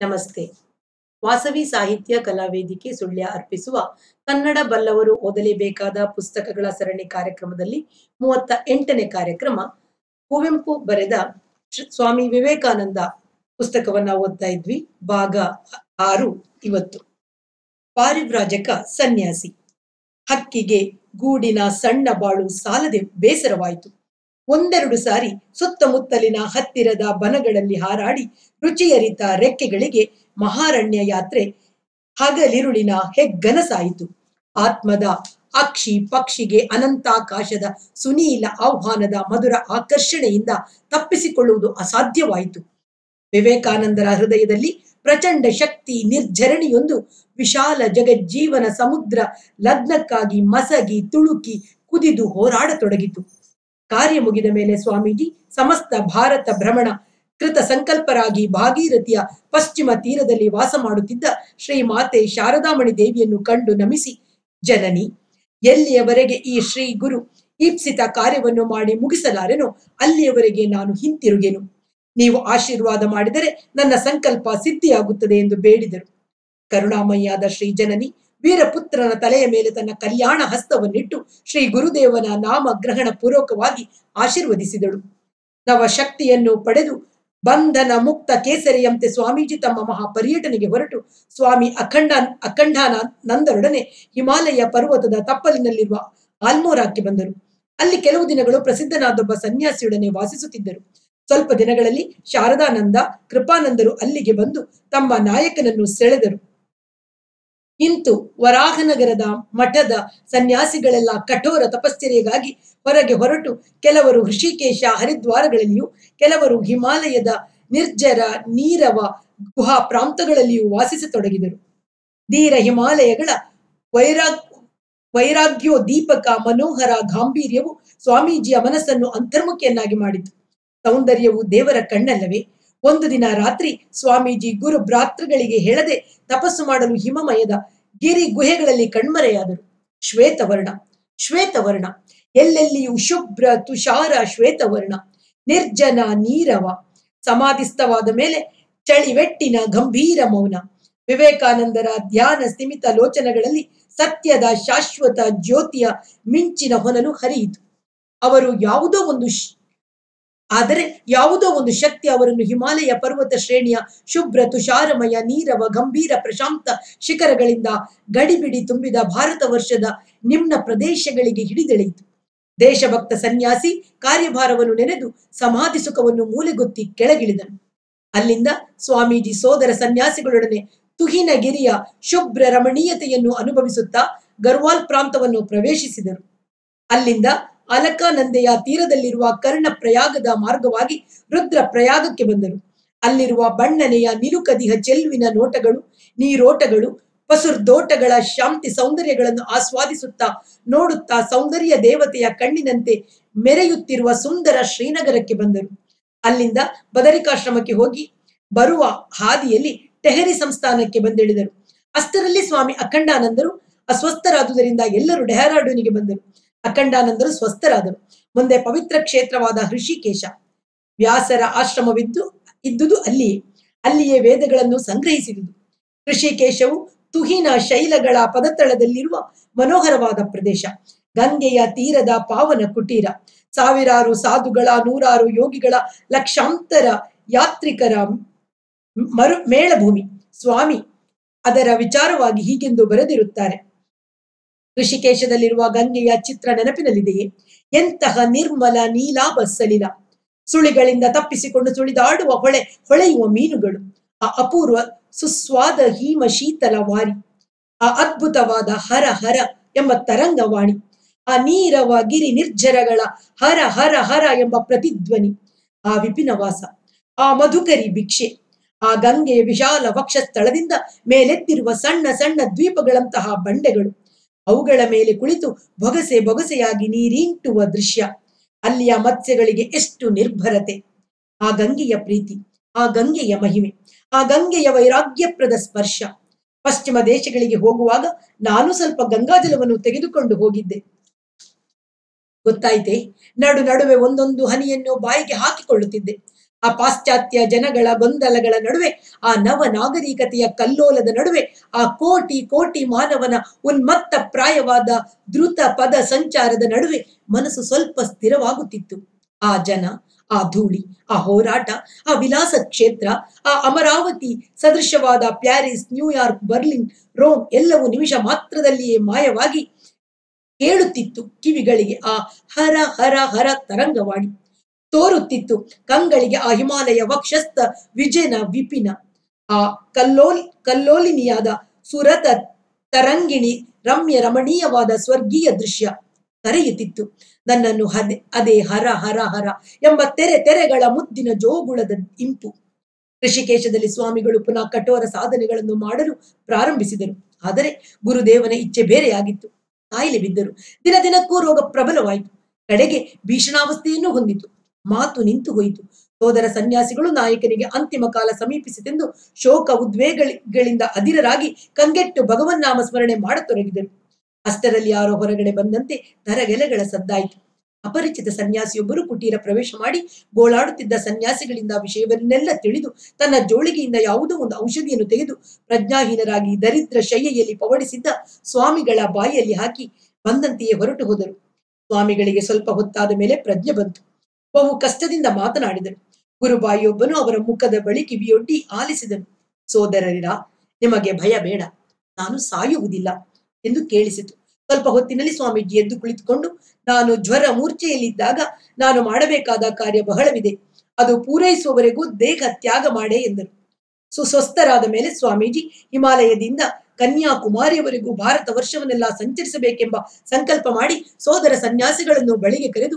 ನಮಸ್ತೆ ವಾಸವಿ ಸಾಹಿತ್ಯ ಕಲಾ ವೇದಿಕೆ ಸುಳ್ಯ ಅರ್ಪಿಸುವ ಕನ್ನಡ ಬಲ್ಲವರು ಓದಲೇಬೇಕಾದ ಪುಸ್ತಕಗಳ ಸರಣಿ ಕಾರ್ಯಕ್ರಮದಲ್ಲಿ ಮೂವತ್ತ ಎಂಟನೇ ಕಾರ್ಯಕ್ರಮ ಕುವೆಂಪು ಬರೆದ ಶ್ರೀ- ಸ್ವಾಮಿ ವಿವೇಕಾನಂದ ಪುಸ್ತಕವನ್ನ ಓದ್ತಾ ಇದ್ವಿ ಭಾಗ ಆರು ಇವತ್ತು ಪಾರಿವ್ರಾಜಕ ಸನ್ಯಾಸಿ ಹಕ್ಕಿಗೆ ಗೂಡಿನ ಸಣ್ಣ ಬಾಳು ಸಾಲದೆ ಬೇಸರವಾಯಿತು ಒಂದೆರಡು ಸಾರಿ ಸುತ್ತಮುತ್ತಲಿನ ಹತ್ತಿರದ ಬನಗಳಲ್ಲಿ ಹಾರಾಡಿ ರುಚಿಯರಿತ ರೆಕ್ಕೆಗಳಿಗೆ ಮಹಾರಣ್ಯ ಯಾತ್ರೆ ಹಗಲಿರುಳಿನ ಹೆಗ್ಗನಸಾಯಿತು ಆತ್ಮದ ಅಕ್ಷಿ ಪಕ್ಷಿಗೆ ಅನಂತಾಕಾಶದ ಸುನೀಲ ಆಹ್ವಾನದ ಮಧುರ ಆಕರ್ಷಣೆಯಿಂದ ತಪ್ಪಿಸಿಕೊಳ್ಳುವುದು ಅಸಾಧ್ಯವಾಯಿತು ವಿವೇಕಾನಂದರ ಹೃದಯದಲ್ಲಿ ಪ್ರಚಂಡ ಶಕ್ತಿ ನಿರ್ಝರಣಿಯೊಂದು ವಿಶಾಲ ಜಗಜ್ಜೀವನ ಸಮುದ್ರ ಲಗ್ನಕ್ಕಾಗಿ ಮಸಗಿ ತುಳುಕಿ ಕುದಿದು ಹೋರಾಡತೊಡಗಿತು ಕಾರ್ಯ ಮುಗಿದ ಮೇಲೆ ಸ್ವಾಮೀಜಿ ಸಮಸ್ತ ಭಾರತ ಭ್ರಮಣ ಕೃತ ಸಂಕಲ್ಪರಾಗಿ ಭಾಗೀರಥಿಯ ಪಶ್ಚಿಮ ತೀರದಲ್ಲಿ ವಾಸ ಮಾಡುತ್ತಿದ್ದ ಶ್ರೀ ಮಾತೆ ಶಾರದಾಮಣಿ ದೇವಿಯನ್ನು ಕಂಡು ನಮಿಸಿ ಜನನಿ ಎಲ್ಲಿಯವರೆಗೆ ಈ ಶ್ರೀ ಗುರು ಈಪ್ಸಿತ ಕಾರ್ಯವನ್ನು ಮಾಡಿ ಮುಗಿಸಲಾರೆನೋ ಅಲ್ಲಿಯವರೆಗೆ ನಾನು ಹಿಂತಿರುಗೆನು ನೀವು ಆಶೀರ್ವಾದ ಮಾಡಿದರೆ ನನ್ನ ಸಂಕಲ್ಪ ಸಿದ್ಧಿಯಾಗುತ್ತದೆ ಎಂದು ಬೇಡಿದರು ಕರುಣಾಮಯ್ಯಾದ ಶ್ರೀ ಜನನಿ ವೀರಪುತ್ರನ ತಲೆಯ ಮೇಲೆ ತನ್ನ ಕಲ್ಯಾಣ ಹಸ್ತವನ್ನಿಟ್ಟು ಶ್ರೀ ಗುರುದೇವನ ನಾಮ ಗ್ರಹಣ ಪೂರ್ವಕವಾಗಿ ಆಶೀರ್ವದಿಸಿದಳು ನವ ಶಕ್ತಿಯನ್ನು ಪಡೆದು ಬಂಧನ ಮುಕ್ತ ಕೇಸರಿಯಂತೆ ಸ್ವಾಮೀಜಿ ತಮ್ಮ ಮಹಾ ಪರ್ಯಟನೆಗೆ ಹೊರಟು ಸ್ವಾಮಿ ಅಖಂಡ ಅಖಂಡಾನಂದರೊಡನೆ ಹಿಮಾಲಯ ಪರ್ವತದ ತಪ್ಪಲಿನಲ್ಲಿರುವ ಆಲ್ಮೋರಾಕ್ಕೆ ಬಂದರು ಅಲ್ಲಿ ಕೆಲವು ದಿನಗಳು ಪ್ರಸಿದ್ಧನಾದೊಬ್ಬ ಸನ್ಯಾಸಿಯೊಡನೆ ವಾಸಿಸುತ್ತಿದ್ದರು ಸ್ವಲ್ಪ ದಿನಗಳಲ್ಲಿ ಶಾರದಾನಂದ ಕೃಪಾನಂದರು ಅಲ್ಲಿಗೆ ಬಂದು ತಮ್ಮ ನಾಯಕನನ್ನು ಸೆಳೆದರು ಇಂತು ವರಾಹನಗರದ ಮಠದ ಸನ್ಯಾಸಿಗಳೆಲ್ಲ ಕಠೋರ ತಪಶ್ಚರ್ಯೆಗಾಗಿ ಹೊರಗೆ ಹೊರಟು ಕೆಲವರು ಋಷಿಕೇಶ ಹರಿದ್ವಾರಗಳಲ್ಲಿಯೂ ಕೆಲವರು ಹಿಮಾಲಯದ ನಿರ್ಜರ ನೀರವ ಗುಹಾ ಪ್ರಾಂತಗಳಲ್ಲಿಯೂ ವಾಸಿಸತೊಡಗಿದರು ಧೀರ ಹಿಮಾಲಯಗಳ ವೈರಾಗ್ ವೈರಾಗ್ಯೋದ್ದೀಪಕ ಮನೋಹರ ಗಾಂಭೀರ್ಯವು ಸ್ವಾಮೀಜಿಯ ಮನಸ್ಸನ್ನು ಅಂತರ್ಮುಖಿಯನ್ನಾಗಿ ಮಾಡಿತು ಸೌಂದರ್ಯವು ದೇವರ ಕಣ್ಣಲ್ಲವೇ ಒಂದು ದಿನ ರಾತ್ರಿ ಸ್ವಾಮೀಜಿ ಗುರು ಭ್ರಾತೃಗಳಿಗೆ ಹೇಳದೆ ತಪಸ್ಸು ಮಾಡಲು ಹಿಮಮಯದ ಗಿರಿ ಗುಹೆಗಳಲ್ಲಿ ಕಣ್ಮರೆಯಾದರು ಶ್ವೇತವರ್ಣ ಶ್ವೇತವರ್ಣ ಎಲ್ಲೆಲ್ಲಿಯೂ ಶುಭ್ರ ತುಷಾರ ಶ್ವೇತವರ್ಣ ನಿರ್ಜನ ನೀರವ ಸಮಾಧಿಸ್ಥವಾದ ಮೇಲೆ ಚಳಿವೆಟ್ಟಿನ ಗಂಭೀರ ಮೌನ ವಿವೇಕಾನಂದರ ಧ್ಯಾನ ಸ್ಥಿಮಿತ ಲೋಚನಗಳಲ್ಲಿ ಸತ್ಯದ ಶಾಶ್ವತ ಜ್ಯೋತಿಯ ಮಿಂಚಿನ ಹೊನಲು ಹರಿಯಿತು ಅವರು ಯಾವುದೋ ಒಂದು ಶ್- ಆದರೆ ಯಾವುದೋ ಒಂದು ಶಕ್ತಿ ಅವರನ್ನು ಹಿಮಾಲಯ ಪರ್ವತ ಶ್ರೇಣಿಯ ಶುಭ್ರ ತುಷಾರಮಯ ನೀರವ ಗಂಭೀರ ಪ್ರಶಾಂತ ಶಿಖರಗಳಿಂದ ಗಡಿಬಿಡಿ ತುಂಬಿದ ಭಾರತ ವರ್ಷದ ನಿಮ್ನ ಪ್ರದೇಶಗಳಿಗೆ ಹಿಡಿದೆಳೆಯಿತು ದೇಶಭಕ್ತ ಸನ್ಯಾಸಿ ಕಾರ್ಯಭಾರವನ್ನು ನೆನೆದು ಸಮಾಧಿ ಸುಖವನ್ನು ಮೂಲೆಗೊತ್ತಿ ಕೆಳಗಿಳಿದನು ಅಲ್ಲಿಂದ ಸ್ವಾಮೀಜಿ ಸೋದರ ಸನ್ಯಾಸಿಗಳೊಡನೆ ತುಹಿನಗಿರಿಯ ಶುಭ್ರ ರಮಣೀಯತೆಯನ್ನು ಅನುಭವಿಸುತ್ತಾ ಗರ್ವಾಲ್ ಪ್ರಾಂತವನ್ನು ಪ್ರವೇಶಿಸಿದರು ಅಲ್ಲಿಂದ ಅಲಕಾನಂದೆಯ ತೀರದಲ್ಲಿರುವ ಕರ್ಣ ಪ್ರಯಾಗದ ಮಾರ್ಗವಾಗಿ ರುದ್ರ ಪ್ರಯಾಗಕ್ಕೆ ಬಂದರು ಅಲ್ಲಿರುವ ಬಣ್ಣನೆಯ ನಿಲುಕದಿಹ ಚೆಲುವಿನ ನೋಟಗಳು ನೀರೋಟಗಳು ಪಸುರ್ದೋಟಗಳ ಶಾಂತಿ ಸೌಂದರ್ಯಗಳನ್ನು ಆಸ್ವಾದಿಸುತ್ತಾ ನೋಡುತ್ತಾ ಸೌಂದರ್ಯ ದೇವತೆಯ ಕಣ್ಣಿನಂತೆ ಮೆರೆಯುತ್ತಿರುವ ಸುಂದರ ಶ್ರೀನಗರಕ್ಕೆ ಬಂದರು ಅಲ್ಲಿಂದ ಬದರಿಕಾಶ್ರಮಕ್ಕೆ ಹೋಗಿ ಬರುವ ಹಾದಿಯಲ್ಲಿ ಟೆಹರಿ ಸಂಸ್ಥಾನಕ್ಕೆ ಬಂದಿಳಿದರು ಅಷ್ಟರಲ್ಲಿ ಸ್ವಾಮಿ ಅಖಂಡಾನಂದರು ಅಸ್ವಸ್ಥರಾದುದರಿಂದ ಎಲ್ಲರೂ ಡೆಹರಾಡೂನಿಗೆ ಬಂದರು ಅಖಂಡಾನಂದರು ಸ್ವಸ್ಥರಾದರು ಮುಂದೆ ಪವಿತ್ರ ಕ್ಷೇತ್ರವಾದ ಹೃಷಿಕೇಶ ವ್ಯಾಸರ ಆಶ್ರಮವಿದ್ದು ಇದ್ದುದು ಅಲ್ಲಿಯೇ ಅಲ್ಲಿಯೇ ವೇದಗಳನ್ನು ಸಂಗ್ರಹಿಸಿದುದು ಋಷಿಕೇಶವು ತುಹಿನ ಶೈಲಗಳ ಪದತಳದಲ್ಲಿರುವ ಮನೋಹರವಾದ ಪ್ರದೇಶ ಗಂಗೆಯ ತೀರದ ಪಾವನ ಕುಟೀರ ಸಾವಿರಾರು ಸಾಧುಗಳ ನೂರಾರು ಯೋಗಿಗಳ ಲಕ್ಷಾಂತರ ಯಾತ್ರಿಕರ ಮರು ಮೇಳಭೂಮಿ ಸ್ವಾಮಿ ಅದರ ವಿಚಾರವಾಗಿ ಹೀಗೆಂದು ಬರೆದಿರುತ್ತಾರೆ ಋಷಿಕೇಶದಲ್ಲಿರುವ ಗಂಗೆಯ ಚಿತ್ರ ನೆನಪಿನಲ್ಲಿದೆಯೇ ಎಂತಹ ನಿರ್ಮಲ ನೀಲಾಭ ಸಲಿಲ ಸುಳಿಗಳಿಂದ ತಪ್ಪಿಸಿಕೊಂಡು ಸುಳಿದಾಡುವ ಹೊಳೆ ಹೊಳೆಯುವ ಮೀನುಗಳು ಆ ಅಪೂರ್ವ ಸುಸ್ವಾದ ಹೀಮ ಶೀತಲ ವಾರಿ ಆ ಅದ್ಭುತವಾದ ಹರ ಹರ ಎಂಬ ತರಂಗವಾಣಿ ಆ ನೀರವ ಗಿರಿ ನಿರ್ಜರಗಳ ಹರ ಹರ ಹರ ಎಂಬ ಪ್ರತಿಧ್ವನಿ ಆ ವಿಪಿನವಾಸ ಆ ಮಧುಕರಿ ಭಿಕ್ಷೆ ಆ ಗಂಗೆಯ ವಿಶಾಲ ವಕ್ಷಸ್ಥಳದಿಂದ ಮೇಲೆತ್ತಿರುವ ಸಣ್ಣ ಸಣ್ಣ ದ್ವೀಪಗಳಂತಹ ಬಂಡೆಗಳು ಅವುಗಳ ಮೇಲೆ ಕುಳಿತು ಬೊಗಸೆ ಬೊಗಸೆಯಾಗಿ ನೀರಿಂಟುವ ದೃಶ್ಯ ಅಲ್ಲಿಯ ಮತ್ಸ್ಯಗಳಿಗೆ ಎಷ್ಟು ನಿರ್ಭರತೆ ಆ ಗಂಗೆಯ ಪ್ರೀತಿ ಆ ಗಂಗೆಯ ಮಹಿಮೆ ಆ ಗಂಗೆಯ ವೈರಾಗ್ಯಪ್ರದ ಸ್ಪರ್ಶ ಪಶ್ಚಿಮ ದೇಶಗಳಿಗೆ ಹೋಗುವಾಗ ನಾನು ಸ್ವಲ್ಪ ಗಂಗಾಜಲವನ್ನು ತೆಗೆದುಕೊಂಡು ಹೋಗಿದ್ದೆ ಗೊತ್ತಾಯ್ತೆ ನಡು ನಡುವೆ ಒಂದೊಂದು ಹನಿಯನ್ನು ಬಾಯಿಗೆ ಹಾಕಿಕೊಳ್ಳುತ್ತಿದ್ದೆ ಆ ಪಾಶ್ಚಾತ್ಯ ಜನಗಳ ಗೊಂದಲಗಳ ನಡುವೆ ಆ ನವ ನಾಗರಿಕತೆಯ ಕಲ್ಲೋಲದ ನಡುವೆ ಆ ಕೋಟಿ ಕೋಟಿ ಮಾನವನ ಉನ್ಮತ್ತ ಪ್ರಾಯವಾದ ದ್ರುತ ಪದ ಸಂಚಾರದ ನಡುವೆ ಮನಸ್ಸು ಸ್ವಲ್ಪ ಸ್ಥಿರವಾಗುತ್ತಿತ್ತು ಆ ಜನ ಆ ಧೂಳಿ ಆ ಹೋರಾಟ ಆ ವಿಲಾಸ ಕ್ಷೇತ್ರ ಆ ಅಮರಾವತಿ ಸದೃಶವಾದ ಪ್ಯಾರಿಸ್ ನ್ಯೂಯಾರ್ಕ್ ಬರ್ಲಿನ್ ರೋಮ್ ಎಲ್ಲವೂ ನಿಮಿಷ ಮಾತ್ರದಲ್ಲಿಯೇ ಮಾಯವಾಗಿ ಕೇಳುತ್ತಿತ್ತು ಕಿವಿಗಳಿಗೆ ಆ ಹರ ಹರ ಹರ ತರಂಗವಾಣಿ ತೋರುತ್ತಿತ್ತು ಕಂಗಳಿಗೆ ಆ ಹಿಮಾಲಯ ವಕ್ಷಸ್ಥ ವಿಜಯನ ವಿಪಿನ ಆ ಕಲ್ಲೋಲ್ ಕಲ್ಲೋಲಿನಿಯಾದ ಸುರತ ತರಂಗಿಣಿ ರಮ್ಯ ರಮಣೀಯವಾದ ಸ್ವರ್ಗೀಯ ದೃಶ್ಯ ಕರೆಯುತ್ತಿತ್ತು ನನ್ನನ್ನು ಹದೆ ಅದೇ ಹರ ಹರ ಹರ ಎಂಬ ತೆರೆ ತೆರೆಗಳ ಮುದ್ದಿನ ಜೋಗುಳದ ಇಂಪು ಋಷಿಕೇಶದಲ್ಲಿ ಸ್ವಾಮಿಗಳು ಪುನಃ ಕಠೋರ ಸಾಧನೆಗಳನ್ನು ಮಾಡಲು ಪ್ರಾರಂಭಿಸಿದರು ಆದರೆ ಗುರುದೇವನ ಇಚ್ಛೆ ಬೇರೆಯಾಗಿತ್ತು ಕಾಯಿಲೆ ಬಿದ್ದರು ದಿನ ದಿನಕ್ಕೂ ರೋಗ ಪ್ರಬಲವಾಯಿತು ಕಡೆಗೆ ಭೀಷಣಾವಸ್ಥೆಯನ್ನು ಹೊಂದಿತು ಮಾತು ನಿಂತು ಹೋಯಿತು ಸೋದರ ಸನ್ಯಾಸಿಗಳು ನಾಯಕನಿಗೆ ಅಂತಿಮ ಕಾಲ ಸಮೀಪಿಸಿತೆಂದು ಶೋಕ ಉದ್ವೇಗಗಳಿಂದ ಅಧಿರರಾಗಿ ಕಂಗೆಟ್ಟು ಭಗವನ್ನಾಮ ಸ್ಮರಣೆ ಮಾಡತೊಡಗಿದರು ಅಷ್ಟರಲ್ಲಿ ಯಾರೋ ಹೊರಗಡೆ ಬಂದಂತೆ ತರಗೆಲೆಗಳ ಸದ್ದಾಯಿತು ಅಪರಿಚಿತ ಸನ್ಯಾಸಿಯೊಬ್ಬರು ಕುಟೀರ ಪ್ರವೇಶ ಮಾಡಿ ಗೋಳಾಡುತ್ತಿದ್ದ ಸನ್ಯಾಸಿಗಳಿಂದ ವಿಷಯವನ್ನೆಲ್ಲ ತಿಳಿದು ತನ್ನ ಜೋಳಿಗೆಯಿಂದ ಯಾವುದೋ ಒಂದು ಔಷಧಿಯನ್ನು ತೆಗೆದು ಪ್ರಜ್ಞಾಹೀನರಾಗಿ ದರಿದ್ರ ಶಯ್ಯೆಯಲ್ಲಿ ಪವಡಿಸಿದ್ದ ಸ್ವಾಮಿಗಳ ಬಾಯಿಯಲ್ಲಿ ಹಾಕಿ ಬಂದಂತೆಯೇ ಹೊರಟು ಹೋದರು ಸ್ವಾಮಿಗಳಿಗೆ ಸ್ವಲ್ಪ ಹೊತ್ತಾದ ಮೇಲೆ ಪ್ರಜ್ಞೆ ಬಂತು ಬಹು ಕಷ್ಟದಿಂದ ಮಾತನಾಡಿದರು ಗುರುಬಾಯಿಯೊಬ್ಬನು ಅವರ ಮುಖದ ಬಳಿ ಕಿವಿಯೊಡ್ಡಿ ಆಲಿಸಿದನು ಸೋದರರಿರ ನಿಮಗೆ ಭಯ ಬೇಡ ನಾನು ಸಾಯುವುದಿಲ್ಲ ಎಂದು ಕೇಳಿಸಿತು ಸ್ವಲ್ಪ ಹೊತ್ತಿನಲ್ಲಿ ಸ್ವಾಮೀಜಿ ಎದ್ದು ಕುಳಿತುಕೊಂಡು ನಾನು ಜ್ವರ ಮೂರ್ಛೆಯಲ್ಲಿದ್ದಾಗ ನಾನು ಮಾಡಬೇಕಾದ ಕಾರ್ಯ ಬಹಳವಿದೆ ಅದು ಪೂರೈಸುವವರೆಗೂ ದೇಹ ತ್ಯಾಗ ಮಾಡೇ ಎಂದರು ಸುಸ್ವಸ್ಥರಾದ ಮೇಲೆ ಸ್ವಾಮೀಜಿ ಹಿಮಾಲಯದಿಂದ ಕನ್ಯಾಕುಮಾರಿಯವರೆಗೂ ಭಾರತ ವರ್ಷವನ್ನೆಲ್ಲ ಸಂಚರಿಸಬೇಕೆಂಬ ಸಂಕಲ್ಪ ಮಾಡಿ ಸೋದರ ಸನ್ಯಾಸಿಗಳನ್ನು ಬಳಿಗೆ ಕರೆದು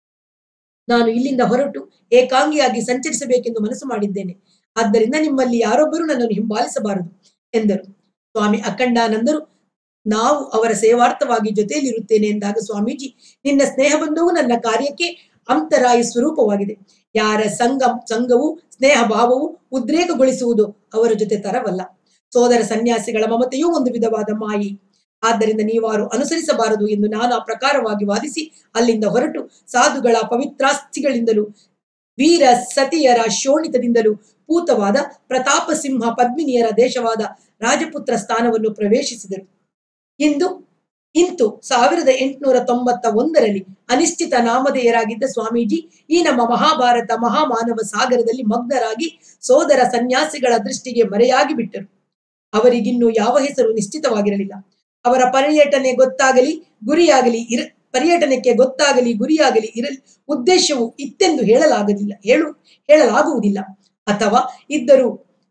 ನಾನು ಇಲ್ಲಿಂದ ಹೊರಟು ಏಕಾಂಗಿಯಾಗಿ ಸಂಚರಿಸಬೇಕೆಂದು ಮನಸ್ಸು ಮಾಡಿದ್ದೇನೆ ಆದ್ದರಿಂದ ನಿಮ್ಮಲ್ಲಿ ಯಾರೊಬ್ಬರು ನನ್ನನ್ನು ಹಿಂಬಾಲಿಸಬಾರದು ಎಂದರು ಸ್ವಾಮಿ ಅಖಂಡಾನಂದರು ನಾವು ಅವರ ಸೇವಾರ್ಥವಾಗಿ ಜೊತೆಯಲ್ಲಿರುತ್ತೇನೆ ಎಂದಾಗ ಸ್ವಾಮೀಜಿ ನಿನ್ನ ಸ್ನೇಹಬಂಧವು ನನ್ನ ಕಾರ್ಯಕ್ಕೆ ಅಂತರಾಯ ಸ್ವರೂಪವಾಗಿದೆ ಯಾರ ಸಂಘ ಸಂಘವು ಸ್ನೇಹ ಭಾವವು ಉದ್ರೇಕಗೊಳಿಸುವುದು ಅವರ ಜೊತೆ ತರವಲ್ಲ ಸೋದರ ಸನ್ಯಾಸಿಗಳ ಮಮತೆಯೂ ಒಂದು ವಿಧವಾದ ಮಾಯಿ ಆದ್ದರಿಂದ ನೀವಾರು ಅನುಸರಿಸಬಾರದು ಎಂದು ನಾನಾ ಪ್ರಕಾರವಾಗಿ ವಾದಿಸಿ ಅಲ್ಲಿಂದ ಹೊರಟು ಸಾಧುಗಳ ಪವಿತ್ರಾಸ್ತಿಗಳಿಂದಲೂ ವೀರ ಸತಿಯರ ಶೋಣಿತದಿಂದಲೂ ಪೂತವಾದ ಪ್ರತಾಪ ಸಿಂಹ ಪದ್ಮಿನಿಯರ ದೇಶವಾದ ರಾಜಪುತ್ರ ಸ್ಥಾನವನ್ನು ಪ್ರವೇಶಿಸಿದರು ಇಂದು ಇಂತು ಸಾವಿರದ ಎಂಟುನೂರ ತೊಂಬತ್ತ ಒಂದರಲ್ಲಿ ಅನಿಶ್ಚಿತ ನಾಮಧೇಯರಾಗಿದ್ದ ಸ್ವಾಮೀಜಿ ಈ ನಮ್ಮ ಮಹಾಭಾರತ ಮಹಾಮಾನವ ಸಾಗರದಲ್ಲಿ ಮಗ್ನರಾಗಿ ಸೋದರ ಸನ್ಯಾಸಿಗಳ ದೃಷ್ಟಿಗೆ ಮರೆಯಾಗಿ ಬಿಟ್ಟರು ಅವರಿಗಿನ್ನೂ ಯಾವ ಹೆಸರು ನಿಶ್ಚಿತವಾಗಿರಲಿಲ್ಲ ಅವರ ಪರ್ಯಟನೆ ಗೊತ್ತಾಗಲಿ ಗುರಿಯಾಗಲಿ ಇರ ಪರ್ಯಟನಕ್ಕೆ ಗೊತ್ತಾಗಲಿ ಗುರಿಯಾಗಲಿ ಇರಲಿ ಉದ್ದೇಶವು ಇತ್ತೆಂದು ಹೇಳಲಾಗಲಿಲ್ಲ ಹೇಳು ಹೇಳಲಾಗುವುದಿಲ್ಲ ಅಥವಾ ಇದ್ದರೂ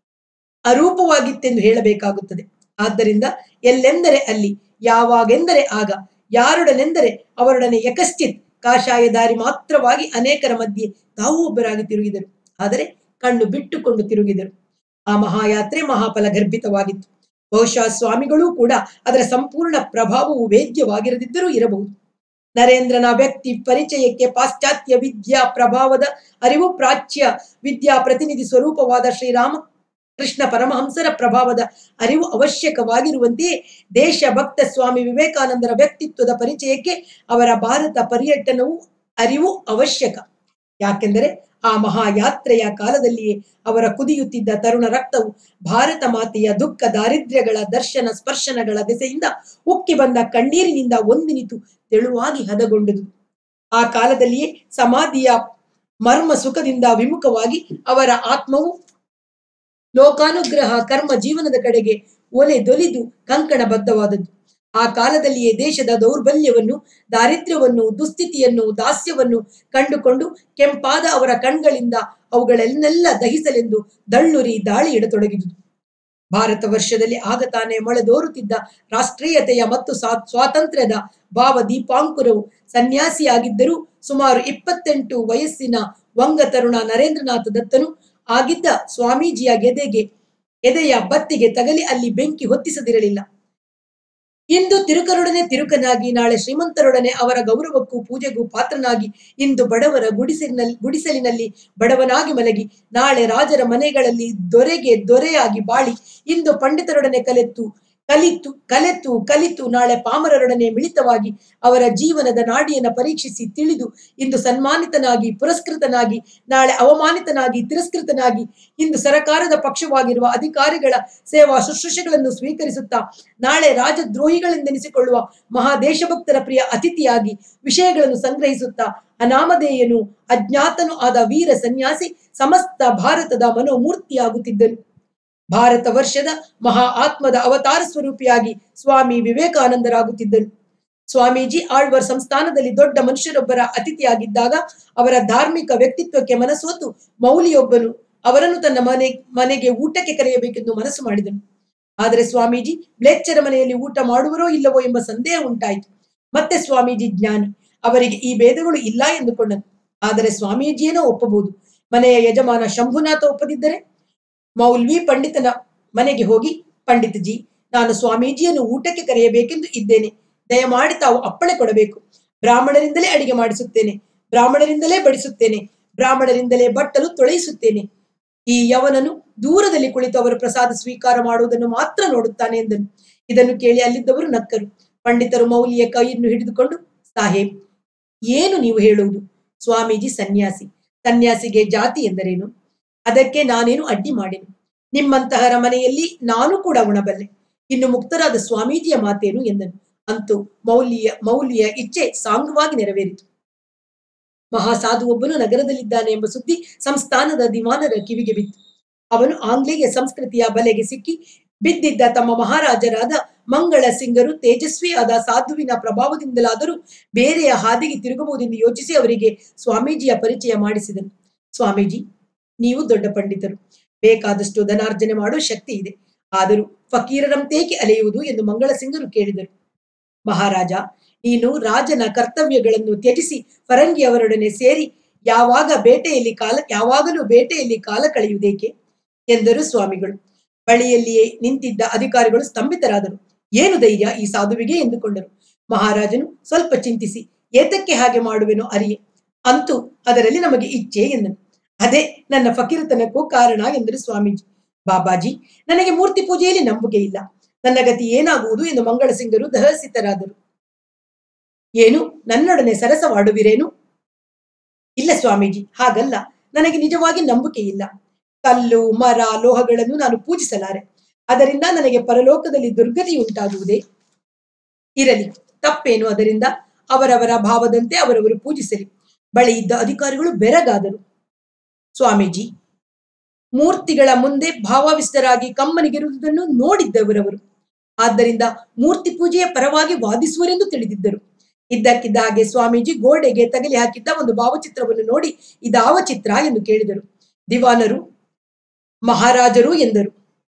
ಅರೂಪವಾಗಿತ್ತೆಂದು ಹೇಳಬೇಕಾಗುತ್ತದೆ ಆದ್ದರಿಂದ ಎಲ್ಲೆಂದರೆ ಅಲ್ಲಿ ಯಾವಾಗೆಂದರೆ ಆಗ ಯಾರೊಡನೆಂದರೆ ಅವರೊಡನೆ ಯಕಶ್ಚಿತ್ ಕಾಷಾಯ ದಾರಿ ಮಾತ್ರವಾಗಿ ಅನೇಕರ ಮಧ್ಯೆ ತಾವು ಒಬ್ಬರಾಗಿ ತಿರುಗಿದರು ಆದರೆ ಕಣ್ಣು ಬಿಟ್ಟುಕೊಂಡು ತಿರುಗಿದರು ಆ ಮಹಾಯಾತ್ರೆ ಮಹಾಫಲ ಗರ್ಭಿತವಾಗಿತ್ತು ಬಹುಶಃ ಸ್ವಾಮಿಗಳೂ ಕೂಡ ಅದರ ಸಂಪೂರ್ಣ ಪ್ರಭಾವವು ವೇದ್ಯವಾಗಿರದಿದ್ದರೂ ಇರಬಹುದು ನರೇಂದ್ರನ ವ್ಯಕ್ತಿ ಪರಿಚಯಕ್ಕೆ ಪಾಶ್ಚಾತ್ಯ ವಿದ್ಯಾ ಪ್ರಭಾವದ ಅರಿವು ಪ್ರಾಚ್ಯ ವಿದ್ಯಾ ಪ್ರತಿನಿಧಿ ಸ್ವರೂಪವಾದ ಶ್ರೀರಾಮ ಕೃಷ್ಣ ಪರಮಹಂಸರ ಪ್ರಭಾವದ ಅರಿವು ಅವಶ್ಯಕವಾಗಿರುವಂತೆಯೇ ದೇಶಭಕ್ತ ಸ್ವಾಮಿ ವಿವೇಕಾನಂದರ ವ್ಯಕ್ತಿತ್ವದ ಪರಿಚಯಕ್ಕೆ ಅವರ ಭಾರತ ಪರ್ಯಟನವು ಅರಿವು ಅವಶ್ಯಕ ಯಾಕೆಂದರೆ ಆ ಮಹಾಯಾತ್ರೆಯ ಕಾಲದಲ್ಲಿಯೇ ಅವರ ಕುದಿಯುತ್ತಿದ್ದ ತರುಣ ರಕ್ತವು ಭಾರತ ಮಾತೆಯ ದುಃಖ ದಾರಿದ್ರ್ಯಗಳ ದರ್ಶನ ಸ್ಪರ್ಶನಗಳ ದೆಸೆಯಿಂದ ಉಕ್ಕಿ ಬಂದ ಕಣ್ಣೀರಿನಿಂದ ಒಂದಿನಿತು ತೆಳುವಾಗಿ ಹದಗೊಂಡದು ಆ ಕಾಲದಲ್ಲಿಯೇ ಸಮಾಧಿಯ ಮರ್ಮ ಸುಖದಿಂದ ವಿಮುಖವಾಗಿ ಅವರ ಆತ್ಮವು ಲೋಕಾನುಗ್ರಹ ಕರ್ಮ ಜೀವನದ ಕಡೆಗೆ ಒಲೆ ದೊಲಿದು ಕಂಕಣಬದ್ಧವಾದದ್ದು ಆ ಕಾಲದಲ್ಲಿಯೇ ದೇಶದ ದೌರ್ಬಲ್ಯವನ್ನು ದಾರಿದ್ರ್ಯವನ್ನು ದುಸ್ಥಿತಿಯನ್ನು ದಾಸ್ಯವನ್ನು ಕಂಡುಕೊಂಡು ಕೆಂಪಾದ ಅವರ ಕಣ್ಗಳಿಂದ ಅವುಗಳನ್ನೆಲ್ಲ ದಹಿಸಲೆಂದು ದಳ್ಳುರಿ ದಾಳಿ ಇಡತೊಡಗಿದುದು ಭಾರತ ವರ್ಷದಲ್ಲಿ ಆಗ ತಾನೇ ಮೊಳೆದೋರುತ್ತಿದ್ದ ರಾಷ್ಟ್ರೀಯತೆಯ ಮತ್ತು ಸ್ವಾ- ಸ್ವಾತಂತ್ರ್ಯದ ಭಾವ ದೀಪಾಂಕುರವು ಸನ್ಯಾಸಿಯಾಗಿದ್ದರೂ ಸುಮಾರು ಇಪ್ಪತ್ತೆಂಟು ವಯಸ್ಸಿನ ವಂಗ ತರುಣ ನರೇಂದ್ರನಾಥ ದತ್ತನು ಆಗಿದ್ದ ಸ್ವಾಮೀಜಿಯ ಗೆದೆಗೆ ಎದೆಯ ಬತ್ತಿಗೆ ತಗಲಿ ಅಲ್ಲಿ ಬೆಂಕಿ ಹೊತ್ತಿಸದಿರಲಿಲ್ಲ ಇಂದು ತಿರುಕರೊಡನೆ ತಿರುಕನಾಗಿ ನಾಳೆ ಶ್ರೀಮಂತರೊಡನೆ ಅವರ ಗೌರವಕ್ಕೂ ಪೂಜೆಗೂ ಪಾತ್ರನಾಗಿ ಇಂದು ಬಡವರ ಗುಡಿಸಲಿನಲ್ಲಿ ಗುಡಿಸಲಿನಲ್ಲಿ ಬಡವನಾಗಿ ಮಲಗಿ ನಾಳೆ ರಾಜರ ಮನೆಗಳಲ್ಲಿ ದೊರೆಗೆ ದೊರೆಯಾಗಿ ಬಾಳಿ ಇಂದು ಪಂಡಿತರೊಡನೆ ಕಲೆತ್ತು ಕಲಿತು ಕಲೆತು ಕಲಿತು ನಾಳೆ ಪಾಮರರೊಡನೆ ಮಿಳಿತವಾಗಿ ಅವರ ಜೀವನದ ನಾಡಿಯನ್ನು ಪರೀಕ್ಷಿಸಿ ತಿಳಿದು ಇಂದು ಸನ್ಮಾನಿತನಾಗಿ ಪುರಸ್ಕೃತನಾಗಿ ನಾಳೆ ಅವಮಾನಿತನಾಗಿ ತಿರಸ್ಕೃತನಾಗಿ ಇಂದು ಸರಕಾರದ ಪಕ್ಷವಾಗಿರುವ ಅಧಿಕಾರಿಗಳ ಸೇವಾ ಶುಶ್ರೂಷೆಗಳನ್ನು ಸ್ವೀಕರಿಸುತ್ತಾ ನಾಳೆ ರಾಜದ್ರೋಹಿಗಳೆಂದೆನಿಸಿಕೊಳ್ಳುವ ಮಹಾ ದೇಶಭಕ್ತರ ಪ್ರಿಯ ಅತಿಥಿಯಾಗಿ ವಿಷಯಗಳನ್ನು ಸಂಗ್ರಹಿಸುತ್ತಾ ಅನಾಮಧೇಯನು ಅಜ್ಞಾತನು ಆದ ವೀರ ಸನ್ಯಾಸಿ ಸಮಸ್ತ ಭಾರತದ ಮನೋಮೂರ್ತಿಯಾಗುತ್ತಿದ್ದನು ಭಾರತ ವರ್ಷದ ಮಹಾ ಆತ್ಮದ ಅವತಾರ ಸ್ವರೂಪಿಯಾಗಿ ಸ್ವಾಮಿ ವಿವೇಕಾನಂದರಾಗುತ್ತಿದ್ದನು ಸ್ವಾಮೀಜಿ ಆಳ್ವರ್ ಸಂಸ್ಥಾನದಲ್ಲಿ ದೊಡ್ಡ ಮನುಷ್ಯರೊಬ್ಬರ ಅತಿಥಿಯಾಗಿದ್ದಾಗ ಅವರ ಧಾರ್ಮಿಕ ವ್ಯಕ್ತಿತ್ವಕ್ಕೆ ಮನಸೋತು ಮೌಲಿಯೊಬ್ಬನು ಅವರನ್ನು ತನ್ನ ಮನೆ ಮನೆಗೆ ಊಟಕ್ಕೆ ಕರೆಯಬೇಕೆಂದು ಮನಸ್ಸು ಮಾಡಿದನು ಆದರೆ ಸ್ವಾಮೀಜಿ ಬ್ಲೇಚ್ಚರ ಮನೆಯಲ್ಲಿ ಊಟ ಮಾಡುವರೋ ಇಲ್ಲವೋ ಎಂಬ ಸಂದೇಹ ಉಂಟಾಯಿತು ಮತ್ತೆ ಸ್ವಾಮೀಜಿ ಜ್ಞಾನಿ ಅವರಿಗೆ ಈ ಭೇದಗಳು ಇಲ್ಲ ಎಂದುಕೊಂಡನು ಆದರೆ ಸ್ವಾಮೀಜಿಯೇನೋ ಒಪ್ಪಬಹುದು ಮನೆಯ ಯಜಮಾನ ಶಂಭುನಾಥ ಒಪ್ಪದಿದ್ದರೆ ಮೌಲ್ವಿ ಪಂಡಿತನ ಮನೆಗೆ ಹೋಗಿ ಪಂಡಿತಜಿ ನಾನು ಸ್ವಾಮೀಜಿಯನ್ನು ಊಟಕ್ಕೆ ಕರೆಯಬೇಕೆಂದು ಇದ್ದೇನೆ ದಯಮಾಡಿ ತಾವು ಅಪ್ಪಣೆ ಕೊಡಬೇಕು ಬ್ರಾಹ್ಮಣರಿಂದಲೇ ಅಡಿಗೆ ಮಾಡಿಸುತ್ತೇನೆ ಬ್ರಾಹ್ಮಣರಿಂದಲೇ ಬಡಿಸುತ್ತೇನೆ ಬ್ರಾಹ್ಮಣರಿಂದಲೇ ಬಟ್ಟಲು ತೊಳೆಯಿಸುತ್ತೇನೆ ಈ ಯವನನು ದೂರದಲ್ಲಿ ಕುಳಿತು ಅವರ ಪ್ರಸಾದ ಸ್ವೀಕಾರ ಮಾಡುವುದನ್ನು ಮಾತ್ರ ನೋಡುತ್ತಾನೆ ಎಂದನು ಇದನ್ನು ಕೇಳಿ ಅಲ್ಲಿದ್ದವರು ನಕ್ಕರು ಪಂಡಿತರು ಮೌಲಿಯ ಕೈಯನ್ನು ಹಿಡಿದುಕೊಂಡು ಸಾಹೇಬ್ ಏನು ನೀವು ಹೇಳುವುದು ಸ್ವಾಮೀಜಿ ಸನ್ಯಾಸಿ ಸನ್ಯಾಸಿಗೆ ಜಾತಿ ಎಂದರೇನು ಅದಕ್ಕೆ ನಾನೇನು ಅಡ್ಡಿ ಮಾಡೆನು ನಿಮ್ಮಂತಹರ ಮನೆಯಲ್ಲಿ ನಾನು ಕೂಡ ಉಣಬಲ್ಲೆ ಇನ್ನು ಮುಕ್ತರಾದ ಸ್ವಾಮೀಜಿಯ ಮಾತೇನು ಎಂದನು ಅಂತೂ ಮೌಲ್ಯ ಮೌಲ್ಯ ಇಚ್ಛೆ ಸಾಂಗವಾಗಿ ನೆರವೇರಿತು ಮಹಾಸಾಧುವೊಬ್ಬನು ನಗರದಲ್ಲಿದ್ದಾನೆ ಎಂಬ ಸುದ್ದಿ ಸಂಸ್ಥಾನದ ದಿವಾನರ ಕಿವಿಗೆ ಬಿತ್ತು ಅವನು ಆಂಗ್ಲೇಯ ಸಂಸ್ಕೃತಿಯ ಬಲೆಗೆ ಸಿಕ್ಕಿ ಬಿದ್ದಿದ್ದ ತಮ್ಮ ಮಹಾರಾಜರಾದ ಮಂಗಳ ಸಿಂಗರು ತೇಜಸ್ವಿಯಾದ ಸಾಧುವಿನ ಪ್ರಭಾವದಿಂದಲಾದರೂ ಬೇರೆಯ ಹಾದಿಗೆ ತಿರುಗಬಹುದೆಂದು ಯೋಚಿಸಿ ಅವರಿಗೆ ಸ್ವಾಮೀಜಿಯ ಪರಿಚಯ ಮಾಡಿಸಿದನು ಸ್ವಾಮೀಜಿ ನೀವು ದೊಡ್ಡ ಪಂಡಿತರು ಬೇಕಾದಷ್ಟು ಧನಾರ್ಜನೆ ಮಾಡುವ ಶಕ್ತಿ ಇದೆ ಆದರೂ ಫಕೀರರಂತೇಕೆ ಅಲೆಯುವುದು ಎಂದು ಮಂಗಳ ಸಿಂಗರು ಕೇಳಿದರು ಮಹಾರಾಜ ನೀನು ರಾಜನ ಕರ್ತವ್ಯಗಳನ್ನು ತ್ಯಜಿಸಿ ಫರಂಗಿಯವರೊಡನೆ ಸೇರಿ ಯಾವಾಗ ಬೇಟೆಯಲ್ಲಿ ಕಾಲ ಯಾವಾಗಲೂ ಬೇಟೆಯಲ್ಲಿ ಕಾಲ ಕಳೆಯುವುದೇಕೆ ಎಂದರು ಸ್ವಾಮಿಗಳು ಬಳಿಯಲ್ಲಿಯೇ ನಿಂತಿದ್ದ ಅಧಿಕಾರಿಗಳು ಸ್ತಂಭಿತರಾದರು ಏನು ಧೈರ್ಯ ಈ ಸಾಧುವಿಗೆ ಎಂದುಕೊಂಡರು ಮಹಾರಾಜನು ಸ್ವಲ್ಪ ಚಿಂತಿಸಿ ಏತಕ್ಕೆ ಹಾಗೆ ಮಾಡುವೆನೋ ಅರಿಯೆ ಅಂತೂ ಅದರಲ್ಲಿ ನಮಗೆ ಇಚ್ಛೆ ಎಂದನು ಅದೇ ನನ್ನ ಫಕೀರತನಕ್ಕೂ ಕಾರಣ ಎಂದರು ಸ್ವಾಮೀಜಿ ಬಾಬಾಜಿ ನನಗೆ ಮೂರ್ತಿ ಪೂಜೆಯಲ್ಲಿ ನಂಬಿಕೆ ಇಲ್ಲ ನನ್ನ ಗತಿ ಏನಾಗುವುದು ಎಂದು ಮಂಗಳ ಸಿಂಗರು ದಹಸಿತರಾದರು ಏನು ನನ್ನೊಡನೆ ಸರಸವಾಡುವಿರೇನು ಇಲ್ಲ ಸ್ವಾಮೀಜಿ ಹಾಗಲ್ಲ ನನಗೆ ನಿಜವಾಗಿ ನಂಬಿಕೆ ಇಲ್ಲ ಕಲ್ಲು ಮರ ಲೋಹಗಳನ್ನು ನಾನು ಪೂಜಿಸಲಾರೆ ಅದರಿಂದ ನನಗೆ ಪರಲೋಕದಲ್ಲಿ ದುರ್ಗತಿ ಉಂಟಾಗುವುದೇ ಇರಲಿ ತಪ್ಪೇನು ಅದರಿಂದ ಅವರವರ ಭಾವದಂತೆ ಅವರವರು ಪೂಜಿಸಲಿ ಬಳಿ ಇದ್ದ ಅಧಿಕಾರಿಗಳು ಬೆರಗಾದರು ಸ್ವಾಮೀಜಿ ಮೂರ್ತಿಗಳ ಮುಂದೆ ಭಾವಾವಿಷ್ಟರಾಗಿ ಕಮ್ಮನಿಗಿರುವುದನ್ನು ನೋಡಿದ್ದವರವರು ಆದ್ದರಿಂದ ಮೂರ್ತಿ ಪೂಜೆಯ ಪರವಾಗಿ ವಾದಿಸುವರೆಂದು ತಿಳಿದಿದ್ದರು ಇದ್ದಕ್ಕಿದ್ದ ಹಾಗೆ ಸ್ವಾಮೀಜಿ ಗೋಡೆಗೆ ತಗಲಿ ಹಾಕಿದ್ದ ಒಂದು ಭಾವಚಿತ್ರವನ್ನು ನೋಡಿ ಇದಾವ ಚಿತ್ರ ಎಂದು ಕೇಳಿದರು ದಿವಾನರು ಮಹಾರಾಜರು ಎಂದರು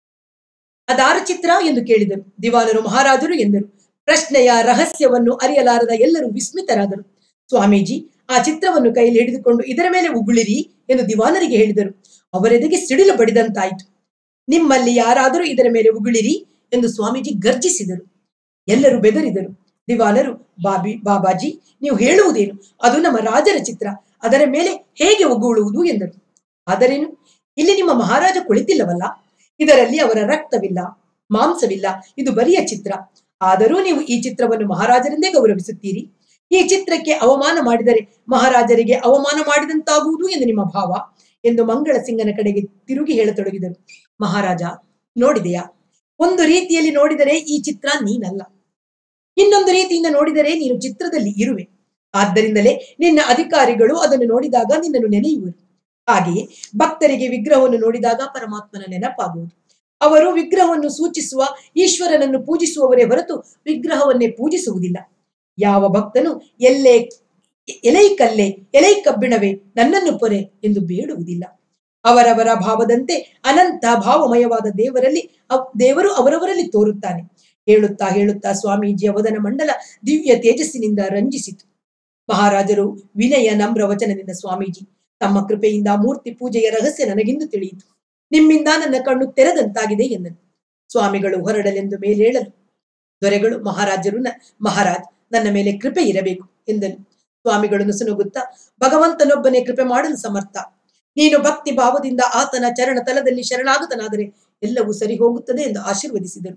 ಅದಾರ ಚಿತ್ರ ಎಂದು ಕೇಳಿದರು ದಿವಾನರು ಮಹಾರಾಜರು ಎಂದರು ಪ್ರಶ್ನೆಯ ರಹಸ್ಯವನ್ನು ಅರಿಯಲಾರದ ಎಲ್ಲರೂ ವಿಸ್ಮಿತರಾದರು ಸ್ವಾಮೀಜಿ ಆ ಚಿತ್ರವನ್ನು ಕೈಯಲ್ಲಿ ಹಿಡಿದುಕೊಂಡು ಇದರ ಮೇಲೆ ಉಗುಳಿರಿ ಎಂದು ದಿವಾನರಿಗೆ ಹೇಳಿದರು ಅವರೆದೆಗೆ ಸಿಡಿಲು ಬಡಿದಂತಾಯಿತು ನಿಮ್ಮಲ್ಲಿ ಯಾರಾದರೂ ಇದರ ಮೇಲೆ ಉಗುಳಿರಿ ಎಂದು ಸ್ವಾಮೀಜಿ ಗರ್ಜಿಸಿದರು ಎಲ್ಲರೂ ಬೆದರಿದರು ದಿವಾನರು ಬಾಬಿ ಬಾಬಾಜಿ ನೀವು ಹೇಳುವುದೇನು ಅದು ನಮ್ಮ ರಾಜರ ಚಿತ್ರ ಅದರ ಮೇಲೆ ಹೇಗೆ ಉಗುಳುವುದು ಎಂದರು ಆದರೇನು ಇಲ್ಲಿ ನಿಮ್ಮ ಮಹಾರಾಜ ಕುಳಿತಿಲ್ಲವಲ್ಲ ಇದರಲ್ಲಿ ಅವರ ರಕ್ತವಿಲ್ಲ ಮಾಂಸವಿಲ್ಲ ಇದು ಬರಿಯ ಚಿತ್ರ ಆದರೂ ನೀವು ಈ ಚಿತ್ರವನ್ನು ಮಹಾರಾಜರೆಂದೇ ಗೌರವಿಸುತ್ತೀರಿ ಈ ಚಿತ್ರಕ್ಕೆ ಅವಮಾನ ಮಾಡಿದರೆ ಮಹಾರಾಜರಿಗೆ ಅವಮಾನ ಮಾಡಿದಂತಾಗುವುದು ಎಂದು ನಿಮ್ಮ ಭಾವ ಎಂದು ಮಂಗಳ ಸಿಂಗನ ಕಡೆಗೆ ತಿರುಗಿ ಹೇಳತೊಡಗಿದರು ಮಹಾರಾಜ ನೋಡಿದೆಯಾ ಒಂದು ರೀತಿಯಲ್ಲಿ ನೋಡಿದರೆ ಈ ಚಿತ್ರ ನೀನಲ್ಲ ಇನ್ನೊಂದು ರೀತಿಯಿಂದ ನೋಡಿದರೆ ನೀನು ಚಿತ್ರದಲ್ಲಿ ಇರುವೆ ಆದ್ದರಿಂದಲೇ ನಿನ್ನ ಅಧಿಕಾರಿಗಳು ಅದನ್ನು ನೋಡಿದಾಗ ನಿನ್ನನ್ನು ನೆನೆಯುವರು ಹಾಗೆಯೇ ಭಕ್ತರಿಗೆ ವಿಗ್ರಹವನ್ನು ನೋಡಿದಾಗ ಪರಮಾತ್ಮನ ನೆನಪಾಗುವುದು ಅವರು ವಿಗ್ರಹವನ್ನು ಸೂಚಿಸುವ ಈಶ್ವರನನ್ನು ಪೂಜಿಸುವವರೇ ಹೊರತು ವಿಗ್ರಹವನ್ನೇ ಪೂಜಿಸುವುದಿಲ್ಲ ಯಾವ ಭಕ್ತನು ಎಲ್ಲೇ ಎಲೈ ಕಲ್ಲೆ ಎಲೈ ಕಬ್ಬಿಣವೇ ನನ್ನನ್ನು ಪೊರೆ ಎಂದು ಬೇಡುವುದಿಲ್ಲ ಅವರವರ ಭಾವದಂತೆ ಅನಂತ ಭಾವಮಯವಾದ ದೇವರಲ್ಲಿ ಅವ್- ದೇವರು ಅವರವರಲ್ಲಿ ತೋರುತ್ತಾನೆ ಹೇಳುತ್ತಾ ಹೇಳುತ್ತಾ ಸ್ವಾಮೀಜಿಯ ವದನ ಮಂಡಲ ದಿವ್ಯ ತೇಜಸ್ಸಿನಿಂದ ರಂಜಿಸಿತು ಮಹಾರಾಜರು ವಿನಯ ನಮ್ರ ವಚನದಿಂದ ಸ್ವಾಮೀಜಿ ತಮ್ಮ ಕೃಪೆಯಿಂದ ಮೂರ್ತಿ ಪೂಜೆಯ ರಹಸ್ಯ ನನಗಿಂದು ತಿಳಿಯಿತು ನಿಮ್ಮಿಂದ ನನ್ನ ಕಣ್ಣು ತೆರೆದಂತಾಗಿದೆ ಎಂದನು ಸ್ವಾಮಿಗಳು ಹೊರಡಲೆಂದು ಮೇಲೇಳಲು ದೊರೆಗಳು ಮಹಾರಾಜರು ನ- ಮಹಾರಾಜ್ ನನ್ನ ಮೇಲೆ ಕೃಪೆ ಇರಬೇಕು ಎಂದನು ಸ್ವಾಮಿಗಳು ನುಸುನುಗುತ್ತಾ ಭಗವಂತನೊಬ್ಬನೇ ಕೃಪೆ ಮಾಡಲು ಸಮರ್ಥ ನೀನು ಭಕ್ತಿ ಭಾವದಿಂದ ಆತನ ಚರಣ ತಲದಲ್ಲಿ ಶರಣಾಗತನಾದರೆ ಎಲ್ಲವೂ ಸರಿ ಹೋಗುತ್ತದೆ ಎಂದು ಆಶೀರ್ವದಿಸಿದರು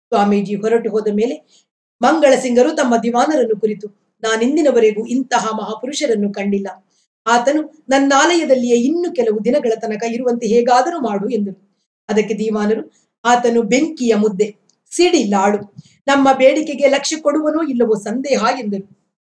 ಸ್ವಾಮೀಜಿ ಹೊರಟು ಹೋದ ಮೇಲೆ ಮಂಗಳ ಸಿಂಗರು ತಮ್ಮ ದಿವಾನರನ್ನು ಕುರಿತು ನಾನಿಂದಿನವರೆಗೂ ಇಂತಹ ಮಹಾಪುರುಷರನ್ನು ಕಂಡಿಲ್ಲ ಆತನು ನನ್ನಾಲಯದಲ್ಲಿಯೇ ಇನ್ನು ಕೆಲವು ದಿನಗಳ ತನಕ ಇರುವಂತೆ ಹೇಗಾದರೂ ಮಾಡು ಎಂದರು ಅದಕ್ಕೆ ದಿವಾನರು ಆತನು ಬೆಂಕಿಯ ಮುದ್ದೆ ಸಿಡಿ ಲಾಡು ನಮ್ಮ ಬೇಡಿಕೆಗೆ ಲಕ್ಷ್ಯ ಕೊಡುವನೋ ಇಲ್ಲವೋ ಸಂದೇಹ ಎಂದರು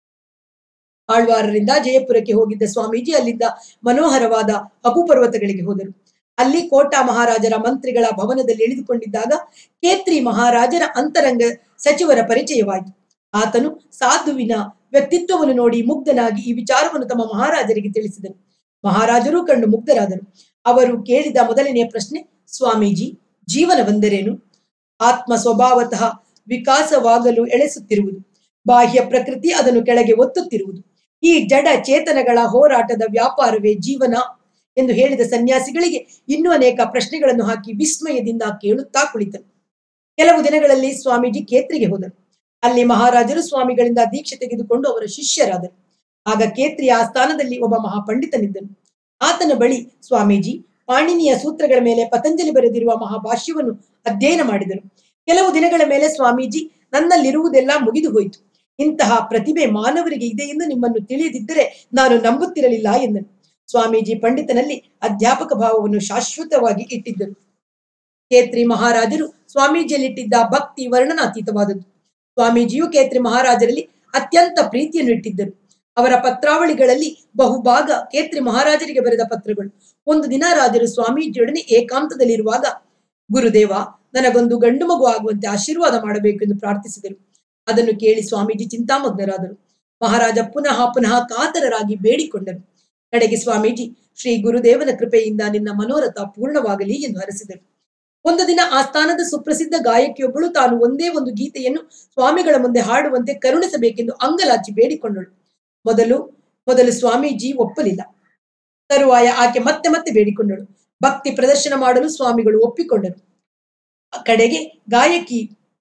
ಆಳ್ವಾರರಿಂದ ಜಯಪುರಕ್ಕೆ ಹೋಗಿದ್ದ ಸ್ವಾಮೀಜಿ ಅಲ್ಲಿದ್ದ ಮನೋಹರವಾದ ಅಪುಪರ್ವತಗಳಿಗೆ ಹೋದರು ಅಲ್ಲಿ ಕೋಟಾ ಮಹಾರಾಜರ ಮಂತ್ರಿಗಳ ಭವನದಲ್ಲಿ ಇಳಿದುಕೊಂಡಿದ್ದಾಗ ಕೇತ್ರಿ ಮಹಾರಾಜರ ಅಂತರಂಗ ಸಚಿವರ ಪರಿಚಯವಾಯಿತು ಆತನು ಸಾಧುವಿನ ವ್ಯಕ್ತಿತ್ವವನ್ನು ನೋಡಿ ಮುಗ್ಧನಾಗಿ ಈ ವಿಚಾರವನ್ನು ತಮ್ಮ ಮಹಾರಾಜರಿಗೆ ತಿಳಿಸಿದನು ಮಹಾರಾಜರು ಕಂಡು ಮುಗ್ಧರಾದರು ಅವರು ಕೇಳಿದ ಮೊದಲನೆಯ ಪ್ರಶ್ನೆ ಸ್ವಾಮೀಜಿ ಜೀವನವೆಂದರೇನು ಆತ್ಮ ಸ್ವಭಾವತಃ ವಿಕಾಸವಾಗಲು ಎಳೆಸುತ್ತಿರುವುದು ಬಾಹ್ಯ ಪ್ರಕೃತಿ ಅದನ್ನು ಕೆಳಗೆ ಒತ್ತುತ್ತಿರುವುದು ಈ ಜಡ ಚೇತನಗಳ ಹೋರಾಟದ ವ್ಯಾಪಾರವೇ ಜೀವನ ಎಂದು ಹೇಳಿದ ಸನ್ಯಾಸಿಗಳಿಗೆ ಇನ್ನೂ ಅನೇಕ ಪ್ರಶ್ನೆಗಳನ್ನು ಹಾಕಿ ವಿಸ್ಮಯದಿಂದ ಕೇಳುತ್ತಾ ಕುಳಿತನು ಕೆಲವು ದಿನಗಳಲ್ಲಿ ಸ್ವಾಮೀಜಿ ಕೇತ್ರಿಗೆ ಹೋದರು ಅಲ್ಲಿ ಮಹಾರಾಜರು ಸ್ವಾಮಿಗಳಿಂದ ದೀಕ್ಷೆ ತೆಗೆದುಕೊಂಡು ಅವರ ಶಿಷ್ಯರಾದರು ಆಗ ಕೇತ್ರಿಯ ಆಸ್ಥಾನದಲ್ಲಿ ಒಬ್ಬ ಮಹಾಪಂಡಿತನಿದ್ದನು ಆತನ ಬಳಿ ಸ್ವಾಮೀಜಿ ಪಾಣಿನಿಯ ಸೂತ್ರಗಳ ಮೇಲೆ ಪತಂಜಲಿ ಬರೆದಿರುವ ಮಹಾಭಾಷ್ಯವನ್ನು ಅಧ್ಯಯನ ಮಾಡಿದರು ಕೆಲವು ದಿನಗಳ ಮೇಲೆ ಸ್ವಾಮೀಜಿ ನನ್ನಲ್ಲಿರುವುದೆಲ್ಲ ಮುಗಿದು ಹೋಯಿತು ಇಂತಹ ಪ್ರತಿಭೆ ಮಾನವರಿಗೆ ಇದೆ ಎಂದು ನಿಮ್ಮನ್ನು ತಿಳಿಯದಿದ್ದರೆ ನಾನು ನಂಬುತ್ತಿರಲಿಲ್ಲ ಎಂದನು ಸ್ವಾಮೀಜಿ ಪಂಡಿತನಲ್ಲಿ ಅಧ್ಯಾಪಕ ಭಾವವನ್ನು ಶಾಶ್ವತವಾಗಿ ಇಟ್ಟಿದ್ದರು ಕೇತ್ರಿ ಮಹಾರಾಜರು ಸ್ವಾಮೀಜಿಯಲ್ಲಿಟ್ಟಿದ್ದ ಭಕ್ತಿ ವರ್ಣನಾತೀತವಾದದ್ದು ಸ್ವಾಮೀಜಿಯು ಕೇತ್ರಿ ಮಹಾರಾಜರಲ್ಲಿ ಅತ್ಯಂತ ಪ್ರೀತಿಯನ್ನು ಇಟ್ಟಿದ್ದರು ಅವರ ಪತ್ರಾವಳಿಗಳಲ್ಲಿ ಬಹುಭಾಗ ಕೇತ್ರಿ ಮಹಾರಾಜರಿಗೆ ಬರೆದ ಪತ್ರಗಳು ಒಂದು ದಿನ ರಾಜರು ಸ್ವಾಮೀಜಿಯೊಡನೆ ಏಕಾಂತದಲ್ಲಿರುವಾಗ ಗುರುದೇವ ನನಗೊಂದು ಗಂಡು ಮಗು ಆಗುವಂತೆ ಆಶೀರ್ವಾದ ಮಾಡಬೇಕು ಎಂದು ಪ್ರಾರ್ಥಿಸಿದರು ಅದನ್ನು ಕೇಳಿ ಸ್ವಾಮೀಜಿ ಚಿಂತಾಮಗ್ನರಾದರು ಮಹಾರಾಜ ಪುನಃ ಪುನಃ ಕಾತರರಾಗಿ ಬೇಡಿಕೊಂಡರು ಕಡೆಗೆ ಸ್ವಾಮೀಜಿ ಶ್ರೀ ಗುರುದೇವನ ಕೃಪೆಯಿಂದ ನಿನ್ನ ಮನೋರಥ ಪೂರ್ಣವಾಗಲಿ ಎಂದು ಹರಸಿದರು ಒಂದು ದಿನ ಆಸ್ಥಾನದ ಸುಪ್ರಸಿದ್ಧ ಗಾಯಕಿಯೊಬ್ಬಳು ತಾನು ಒಂದೇ ಒಂದು ಗೀತೆಯನ್ನು ಸ್ವಾಮಿಗಳ ಮುಂದೆ ಹಾಡುವಂತೆ ಕರುಣಿಸಬೇಕೆಂದು ಅಂಗಲಾಚಿ ಬೇಡಿಕೊಂಡಳು ಮೊದಲು ಮೊದಲು ಸ್ವಾಮೀಜಿ ಒಪ್ಪಲಿಲ್ಲ ತರುವಾಯ ಆಕೆ ಮತ್ತೆ ಮತ್ತೆ ಬೇಡಿಕೊಂಡಳು ಭಕ್ತಿ ಪ್ರದರ್ಶನ ಮಾಡಲು ಸ್ವಾಮಿಗಳು ಒಪ್ಪಿಕೊಂಡರು ಕಡೆಗೆ ಗಾಯಕಿ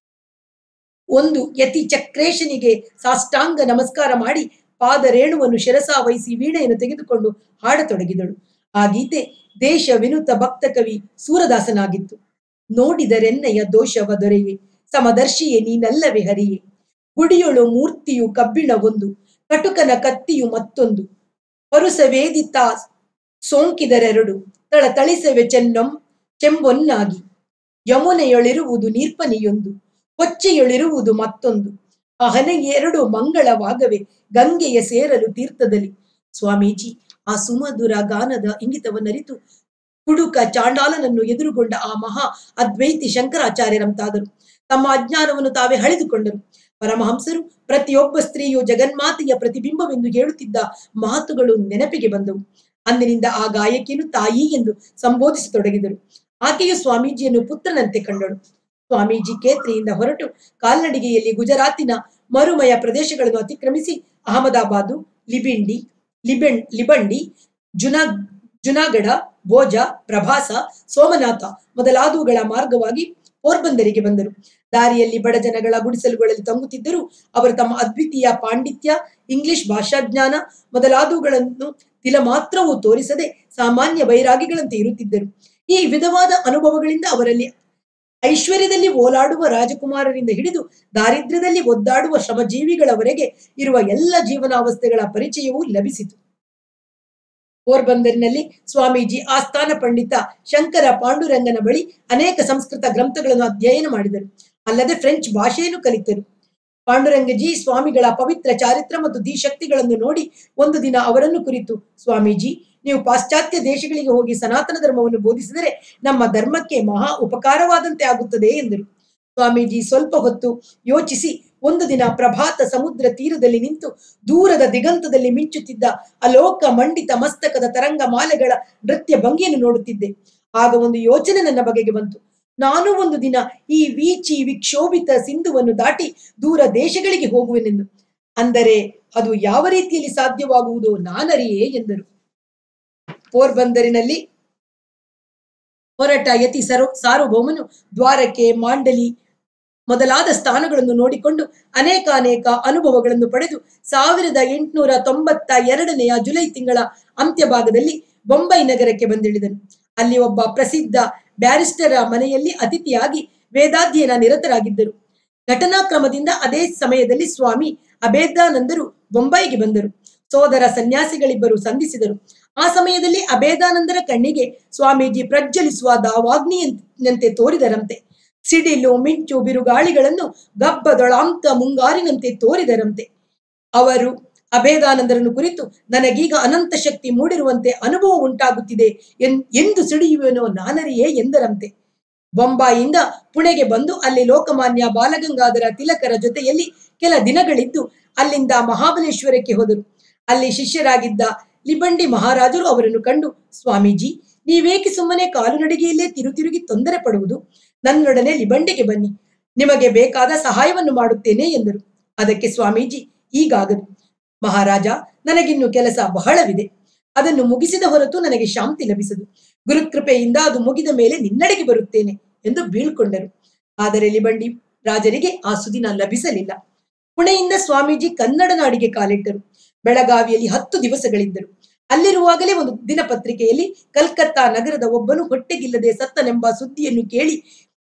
ಒಂದು ಯತಿ ಚಕ್ರೇಶನಿಗೆ ಸಾಷ್ಟಾಂಗ ನಮಸ್ಕಾರ ಮಾಡಿ ಪಾದರೇಣುವನ್ನು ಶಿರಸಾ ವಹಿಸಿ ವೀಣೆಯನ್ನು ತೆಗೆದುಕೊಂಡು ಹಾಡತೊಡಗಿದಳು ಆ ಗೀತೆ ದೇಶ ವಿನುತ ಭಕ್ತ ಕವಿ ಸೂರದಾಸನಾಗಿತ್ತು ನೋಡಿದರೆನ್ನಯ ದೋಷವ ದೊರೆಯೇ ಸಮದರ್ಶಿಯೇ ನೀನಲ್ಲವೇ ಹರಿಯೇ ಗುಡಿಯೊಳು ಮೂರ್ತಿಯು ಕಬ್ಬಿಣ ಒಂದು ಕಟುಕನ ಕತ್ತಿಯು ಮತ್ತೊಂದು ಪರುಸವೇದಿತ ಸೋಂಕಿದರೆರಡು ತಳ ತಳಿಸವೆ ಚೆನ್ನಂ ಚೆಂಬೊನ್ನಾಗಿ ಯಮುನೆಯೊಳಿರುವುದು ನೀರ್ಪನಿಯೊಂದು ಕೊಚ್ಚೆಯೊಳಿರುವುದು ಮತ್ತೊಂದು ಆ ಹನೆ ಎರಡು ಮಂಗಳವಾಗವೆ ಗಂಗೆಯ ಸೇರಲು ತೀರ್ಥದಲ್ಲಿ ಸ್ವಾಮೀಜಿ ಆ ಸುಮಧುರ ಗಾನದ ಇಂಗಿತವನ್ನರಿತು ಕುಡುಕ ಚಾಂಡಾಲನನ್ನು ಎದುರುಗೊಂಡ ಆ ಮಹಾ ಅದ್ವೈತಿ ಶಂಕರಾಚಾರ್ಯರಂತಾದರು ತಮ್ಮ ಅಜ್ಞಾನವನ್ನು ತಾವೇ ಹಳೆದುಕೊಂಡರು ಪರಮಹಂಸರು ಪ್ರತಿಯೊಬ್ಬ ಸ್ತ್ರೀಯು ಜಗನ್ಮಾತೆಯ ಪ್ರತಿಬಿಂಬವೆಂದು ಹೇಳುತ್ತಿದ್ದ ಮಾತುಗಳು ನೆನಪಿಗೆ ಬಂದವು ಅಂದಿನಿಂದ ಆ ಗಾಯಕಿಯನ್ನು ತಾಯಿ ಎಂದು ಸಂಬೋಧಿಸತೊಡಗಿದರು ಆಕೆಯು ಸ್ವಾಮೀಜಿಯನ್ನು ಪುತ್ರನಂತೆ ಕಂಡಳು ಸ್ವಾಮೀಜಿ ಕೇತ್ರಿಯಿಂದ ಹೊರಟು ಕಾಲ್ನಡಿಗೆಯಲ್ಲಿ ಗುಜರಾತಿನ ಮರುಮಯ ಪ್ರದೇಶಗಳನ್ನು ಅತಿಕ್ರಮಿಸಿ ಅಹಮದಾಬಾದು ಲಿಬಿಂಡಿ ಲಿಬೆಂಡ್ ಲಿಬಂಡಿ ಜುನಾ ಜುನಾಗಢ ಭೋಜ ಪ್ರಭಾಸ ಸೋಮನಾಥ ಮೊದಲಾದವುಗಳ ಮಾರ್ಗವಾಗಿ ಪೋರ್ಬಂದರಿಗೆ ಬಂದರು ದಾರಿಯಲ್ಲಿ ಬಡ ಜನಗಳ ಗುಡಿಸಲುಗಳಲ್ಲಿ ತಂಗುತ್ತಿದ್ದರೂ ಅವರು ತಮ್ಮ ಅದ್ವಿತೀಯ ಪಾಂಡಿತ್ಯ ಇಂಗ್ಲಿಷ್ ಭಾಷಾಜ್ಞಾನ ಮೊದಲಾದವುಗಳನ್ನು ತಿಲ ಮಾತ್ರವೂ ತೋರಿಸದೆ ಸಾಮಾನ್ಯ ವೈರಾಗಿಗಳಂತೆ ಇರುತ್ತಿದ್ದರು ಈ ವಿಧವಾದ ಅನುಭವಗಳಿಂದ ಅವರಲ್ಲಿ ಐಶ್ವರ್ಯದಲ್ಲಿ ಓಲಾಡುವ ರಾಜಕುಮಾರರಿಂದ ಹಿಡಿದು ದಾರಿದ್ರ್ಯದಲ್ಲಿ ಒದ್ದಾಡುವ ಶ್ರಮಜೀವಿಗಳವರೆಗೆ ಇರುವ ಎಲ್ಲ ಜೀವನಾವಸ್ಥೆಗಳ ಪರಿಚಯವೂ ಲಭಿಸಿತು ಪೋರ್ಬಂದರಿನಲ್ಲಿ ಸ್ವಾಮೀಜಿ ಆಸ್ಥಾನ ಪಂಡಿತ ಶಂಕರ ಪಾಂಡುರಂಗನ ಬಳಿ ಅನೇಕ ಸಂಸ್ಕೃತ ಗ್ರಂಥಗಳನ್ನು ಅಧ್ಯಯನ ಮಾಡಿದರು ಅಲ್ಲದೆ ಫ್ರೆಂಚ್ ಭಾಷೆಯನ್ನು ಕಲಿತರು ಪಾಂಡುರಂಗಜಿ ಸ್ವಾಮಿಗಳ ಪವಿತ್ರ ಚಾರಿತ್ರ ಮತ್ತು ಧೀಶಕ್ತಿಗಳನ್ನು ನೋಡಿ ಒಂದು ದಿನ ಅವರನ್ನು ಕುರಿತು ಸ್ವಾಮೀಜಿ ನೀವು ಪಾಶ್ಚಾತ್ಯ ದೇಶಗಳಿಗೆ ಹೋಗಿ ಸನಾತನ ಧರ್ಮವನ್ನು ಬೋಧಿಸಿದರೆ ನಮ್ಮ ಧರ್ಮಕ್ಕೆ ಮಹಾ ಉಪಕಾರವಾದಂತೆ ಆಗುತ್ತದೆ ಎಂದರು ಸ್ವಾಮೀಜಿ ಸ್ವಲ್ಪ ಹೊತ್ತು ಯೋಚಿಸಿ ಒಂದು ದಿನ ಪ್ರಭಾತ ಸಮುದ್ರ ತೀರದಲ್ಲಿ ನಿಂತು ದೂರದ ದಿಗಂತದಲ್ಲಿ ಮಿಂಚುತ್ತಿದ್ದ ಅಲೋಕ ಮಂಡಿತ ಮಸ್ತಕದ ತರಂಗ ಮಾಲೆಗಳ ನೃತ್ಯ ಭಂಗಿಯನ್ನು ನೋಡುತ್ತಿದ್ದೆ ಆಗ ಒಂದು ಯೋಚನೆ ನನ್ನ ಬಗೆಗೆ ಬಂತು ನಾನು ಒಂದು ದಿನ ಈ ವೀಚಿ ವಿಕ್ಷೋಭಿತ ಸಿಂಧುವನ್ನು ದಾಟಿ ದೂರ ದೇಶಗಳಿಗೆ ಹೋಗುವೆನೆಂದು ಅಂದರೆ ಅದು ಯಾವ ರೀತಿಯಲ್ಲಿ ಸಾಧ್ಯವಾಗುವುದು ನಾನರಿಯೇ ಎಂದರು ಪೋರ್ಬಂದರಿನಲ್ಲಿ ಹೊರಟ ಯತಿ ಸರೋ ಸಾರ್ವಭೌಮನು ದ್ವಾರಕೆ ಮಾಂಡಲಿ ಮೊದಲಾದ ಸ್ಥಾನಗಳನ್ನು ನೋಡಿಕೊಂಡು ಅನೇಕ ಅನೇಕ ಅನುಭವಗಳನ್ನು ಪಡೆದು ಸಾವಿರದ ಎಂಟುನೂರ ತೊಂಬತ್ತ ಎರಡನೆಯ ಜುಲೈ ತಿಂಗಳ ಅಂತ್ಯಭಾಗದಲ್ಲಿ ಬೊಂಬೈ ನಗರಕ್ಕೆ ಬಂದಿಳಿದನು ಅಲ್ಲಿ ಒಬ್ಬ ಪ್ರಸಿದ್ಧ ಬ್ಯಾರಿಸ್ಟರ ಮನೆಯಲ್ಲಿ ಅತಿಥಿಯಾಗಿ ವೇದಾಧ್ಯಯನ ನಿರತರಾಗಿದ್ದರು ಘಟನಾಕ್ರಮದಿಂದ ಅದೇ ಸಮಯದಲ್ಲಿ ಸ್ವಾಮಿ ಅಭೇದಾನಂದರು ಬೊಂಬಾಯಿಗೆ ಬಂದರು ಸೋದರ ಸನ್ಯಾಸಿಗಳಿಬ್ಬರು ಸಂಧಿಸಿದರು ಆ ಸಮಯದಲ್ಲಿ ಅಭೇದಾನಂದರ ಕಣ್ಣಿಗೆ ಸ್ವಾಮೀಜಿ ಪ್ರಜ್ವಲಿಸುವ ದಾವಾಗ್ನಿಯಂತೆ ತೋರಿದರಂತೆ ಸಿಡಿಲು ಮಿಂಚು ಬಿರುಗಾಳಿಗಳನ್ನು ಗಬ್ಬದೊಳಾಂತ ಮುಂಗಾರಿನಂತೆ ತೋರಿದರಂತೆ ಅವರು ಅಭೇದಾನಂದರನ್ನು ಕುರಿತು ನನಗೀಗ ಅನಂತ ಶಕ್ತಿ ಮೂಡಿರುವಂತೆ ಅನುಭವ ಉಂಟಾಗುತ್ತಿದೆ ಎನ್- ಎಂದು ಸಿಡಿಯುವೆನೋ ನಾನರಿಯೇ ಎಂದರಂತೆ ಬೊಂಬಾಯಿಯಿಂದ ಪುಣೆಗೆ ಬಂದು ಅಲ್ಲಿ ಲೋಕಮಾನ್ಯ ಬಾಲಗಂಗಾಧರ ತಿಲಕರ ಜೊತೆಯಲ್ಲಿ ಕೆಲ ದಿನಗಳಿದ್ದು ಅಲ್ಲಿಂದ ಮಹಾಬಲೇಶ್ವರಕ್ಕೆ ಹೋದರು ಅಲ್ಲಿ ಶಿಷ್ಯರಾಗಿದ್ದ ಲಿಬಂಡಿ ಮಹಾರಾಜರು ಅವರನ್ನು ಕಂಡು ಸ್ವಾಮೀಜಿ ನೀವೇಕೆ ಸುಮ್ಮನೆ ಕಾಲುನಡಿಗೆಯಲ್ಲೇ ತಿರುತಿರುಗಿ ತೊಂದರೆ ಪಡುವುದು ನನ್ನೊಡನೆ ಲಿಬಂಡಿಗೆ ಬನ್ನಿ ನಿಮಗೆ ಬೇಕಾದ ಸಹಾಯವನ್ನು ಮಾಡುತ್ತೇನೆ ಎಂದರು ಅದಕ್ಕೆ ಸ್ವಾಮೀಜಿ ಈಗಾಗದು ಮಹಾರಾಜ ನನಗಿನ್ನು ಕೆಲಸ ಬಹಳವಿದೆ ಅದನ್ನು ಮುಗಿಸಿದ ಹೊರತು ನನಗೆ ಶಾಂತಿ ಲಭಿಸದು ಗುರುಕೃಪೆಯಿಂದ ಅದು ಮುಗಿದ ಮೇಲೆ ನಿನ್ನಡೆಗೆ ಬರುತ್ತೇನೆ ಎಂದು ಬೀಳ್ಕೊಂಡರು ಆದರೆ ಲಿಬಂಡಿ ರಾಜರಿಗೆ ಆ ಸುದಿನ ಲಭಿಸಲಿಲ್ಲ ಪುಣೆಯಿಂದ ಸ್ವಾಮೀಜಿ ಕನ್ನಡ ನಾಡಿಗೆ ಕಾಲಿಟ್ಟರು ಬೆಳಗಾವಿಯಲ್ಲಿ ಹತ್ತು ದಿವಸಗಳಿದ್ದರು ಅಲ್ಲಿರುವಾಗಲೇ ಒಂದು ದಿನಪತ್ರಿಕೆಯಲ್ಲಿ ಕಲ್ಕತ್ತಾ ನಗರದ ಒಬ್ಬನು ಹೊಟ್ಟೆಗಿಲ್ಲದೆ ಸತ್ತನೆಂಬ ಸುದ್ದಿಯನ್ನು ಕೇಳಿ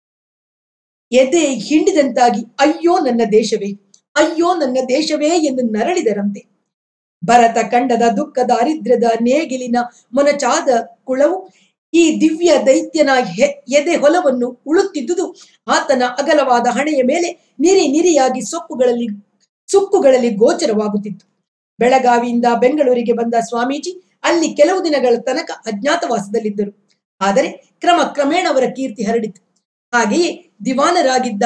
ಎದೆ ಹಿಂಡಿದಂತಾಗಿ ಅಯ್ಯೋ ನನ್ನ ದೇಶವೇ ಅಯ್ಯೋ ನನ್ನ ದೇಶವೇ ಎಂದು ನರಳಿದರಂತೆ ಭರತ ಕಂಡದ ದುಃಖ ದಾರಿದ್ರ್ಯದ ನೇಗಿಲಿನ ಮೊನಚಾದ ಕುಳವು ಈ ದಿವ್ಯ ದೈತ್ಯನ ಹೆ- ಎದೆ ಹೊಲವನ್ನು ಉಳುತ್ತಿದ್ದುದು ಆತನ ಅಗಲವಾದ ಹಣೆಯ ಮೇಲೆ ನಿರಿ ನಿರಿಯಾಗಿ ಸೊಕ್ಕುಗಳಲ್ಲಿ ಸುಕ್ಕುಗಳಲ್ಲಿ ಗೋಚರವಾಗುತ್ತಿತ್ತು ಬೆಳಗಾವಿಯಿಂದ ಬೆಂಗಳೂರಿಗೆ ಬಂದ ಸ್ವಾಮೀಜಿ ಅಲ್ಲಿ ಕೆಲವು ದಿನಗಳ ತನಕ ಅಜ್ಞಾತವಾಸದಲ್ಲಿದ್ದರು ಆದರೆ ಕ್ರಮ ಕ್ರಮೇಣ ಅವರ ಕೀರ್ತಿ ಹರಡಿತು ಹಾಗೆಯೇ ದಿವಾನರಾಗಿದ್ದ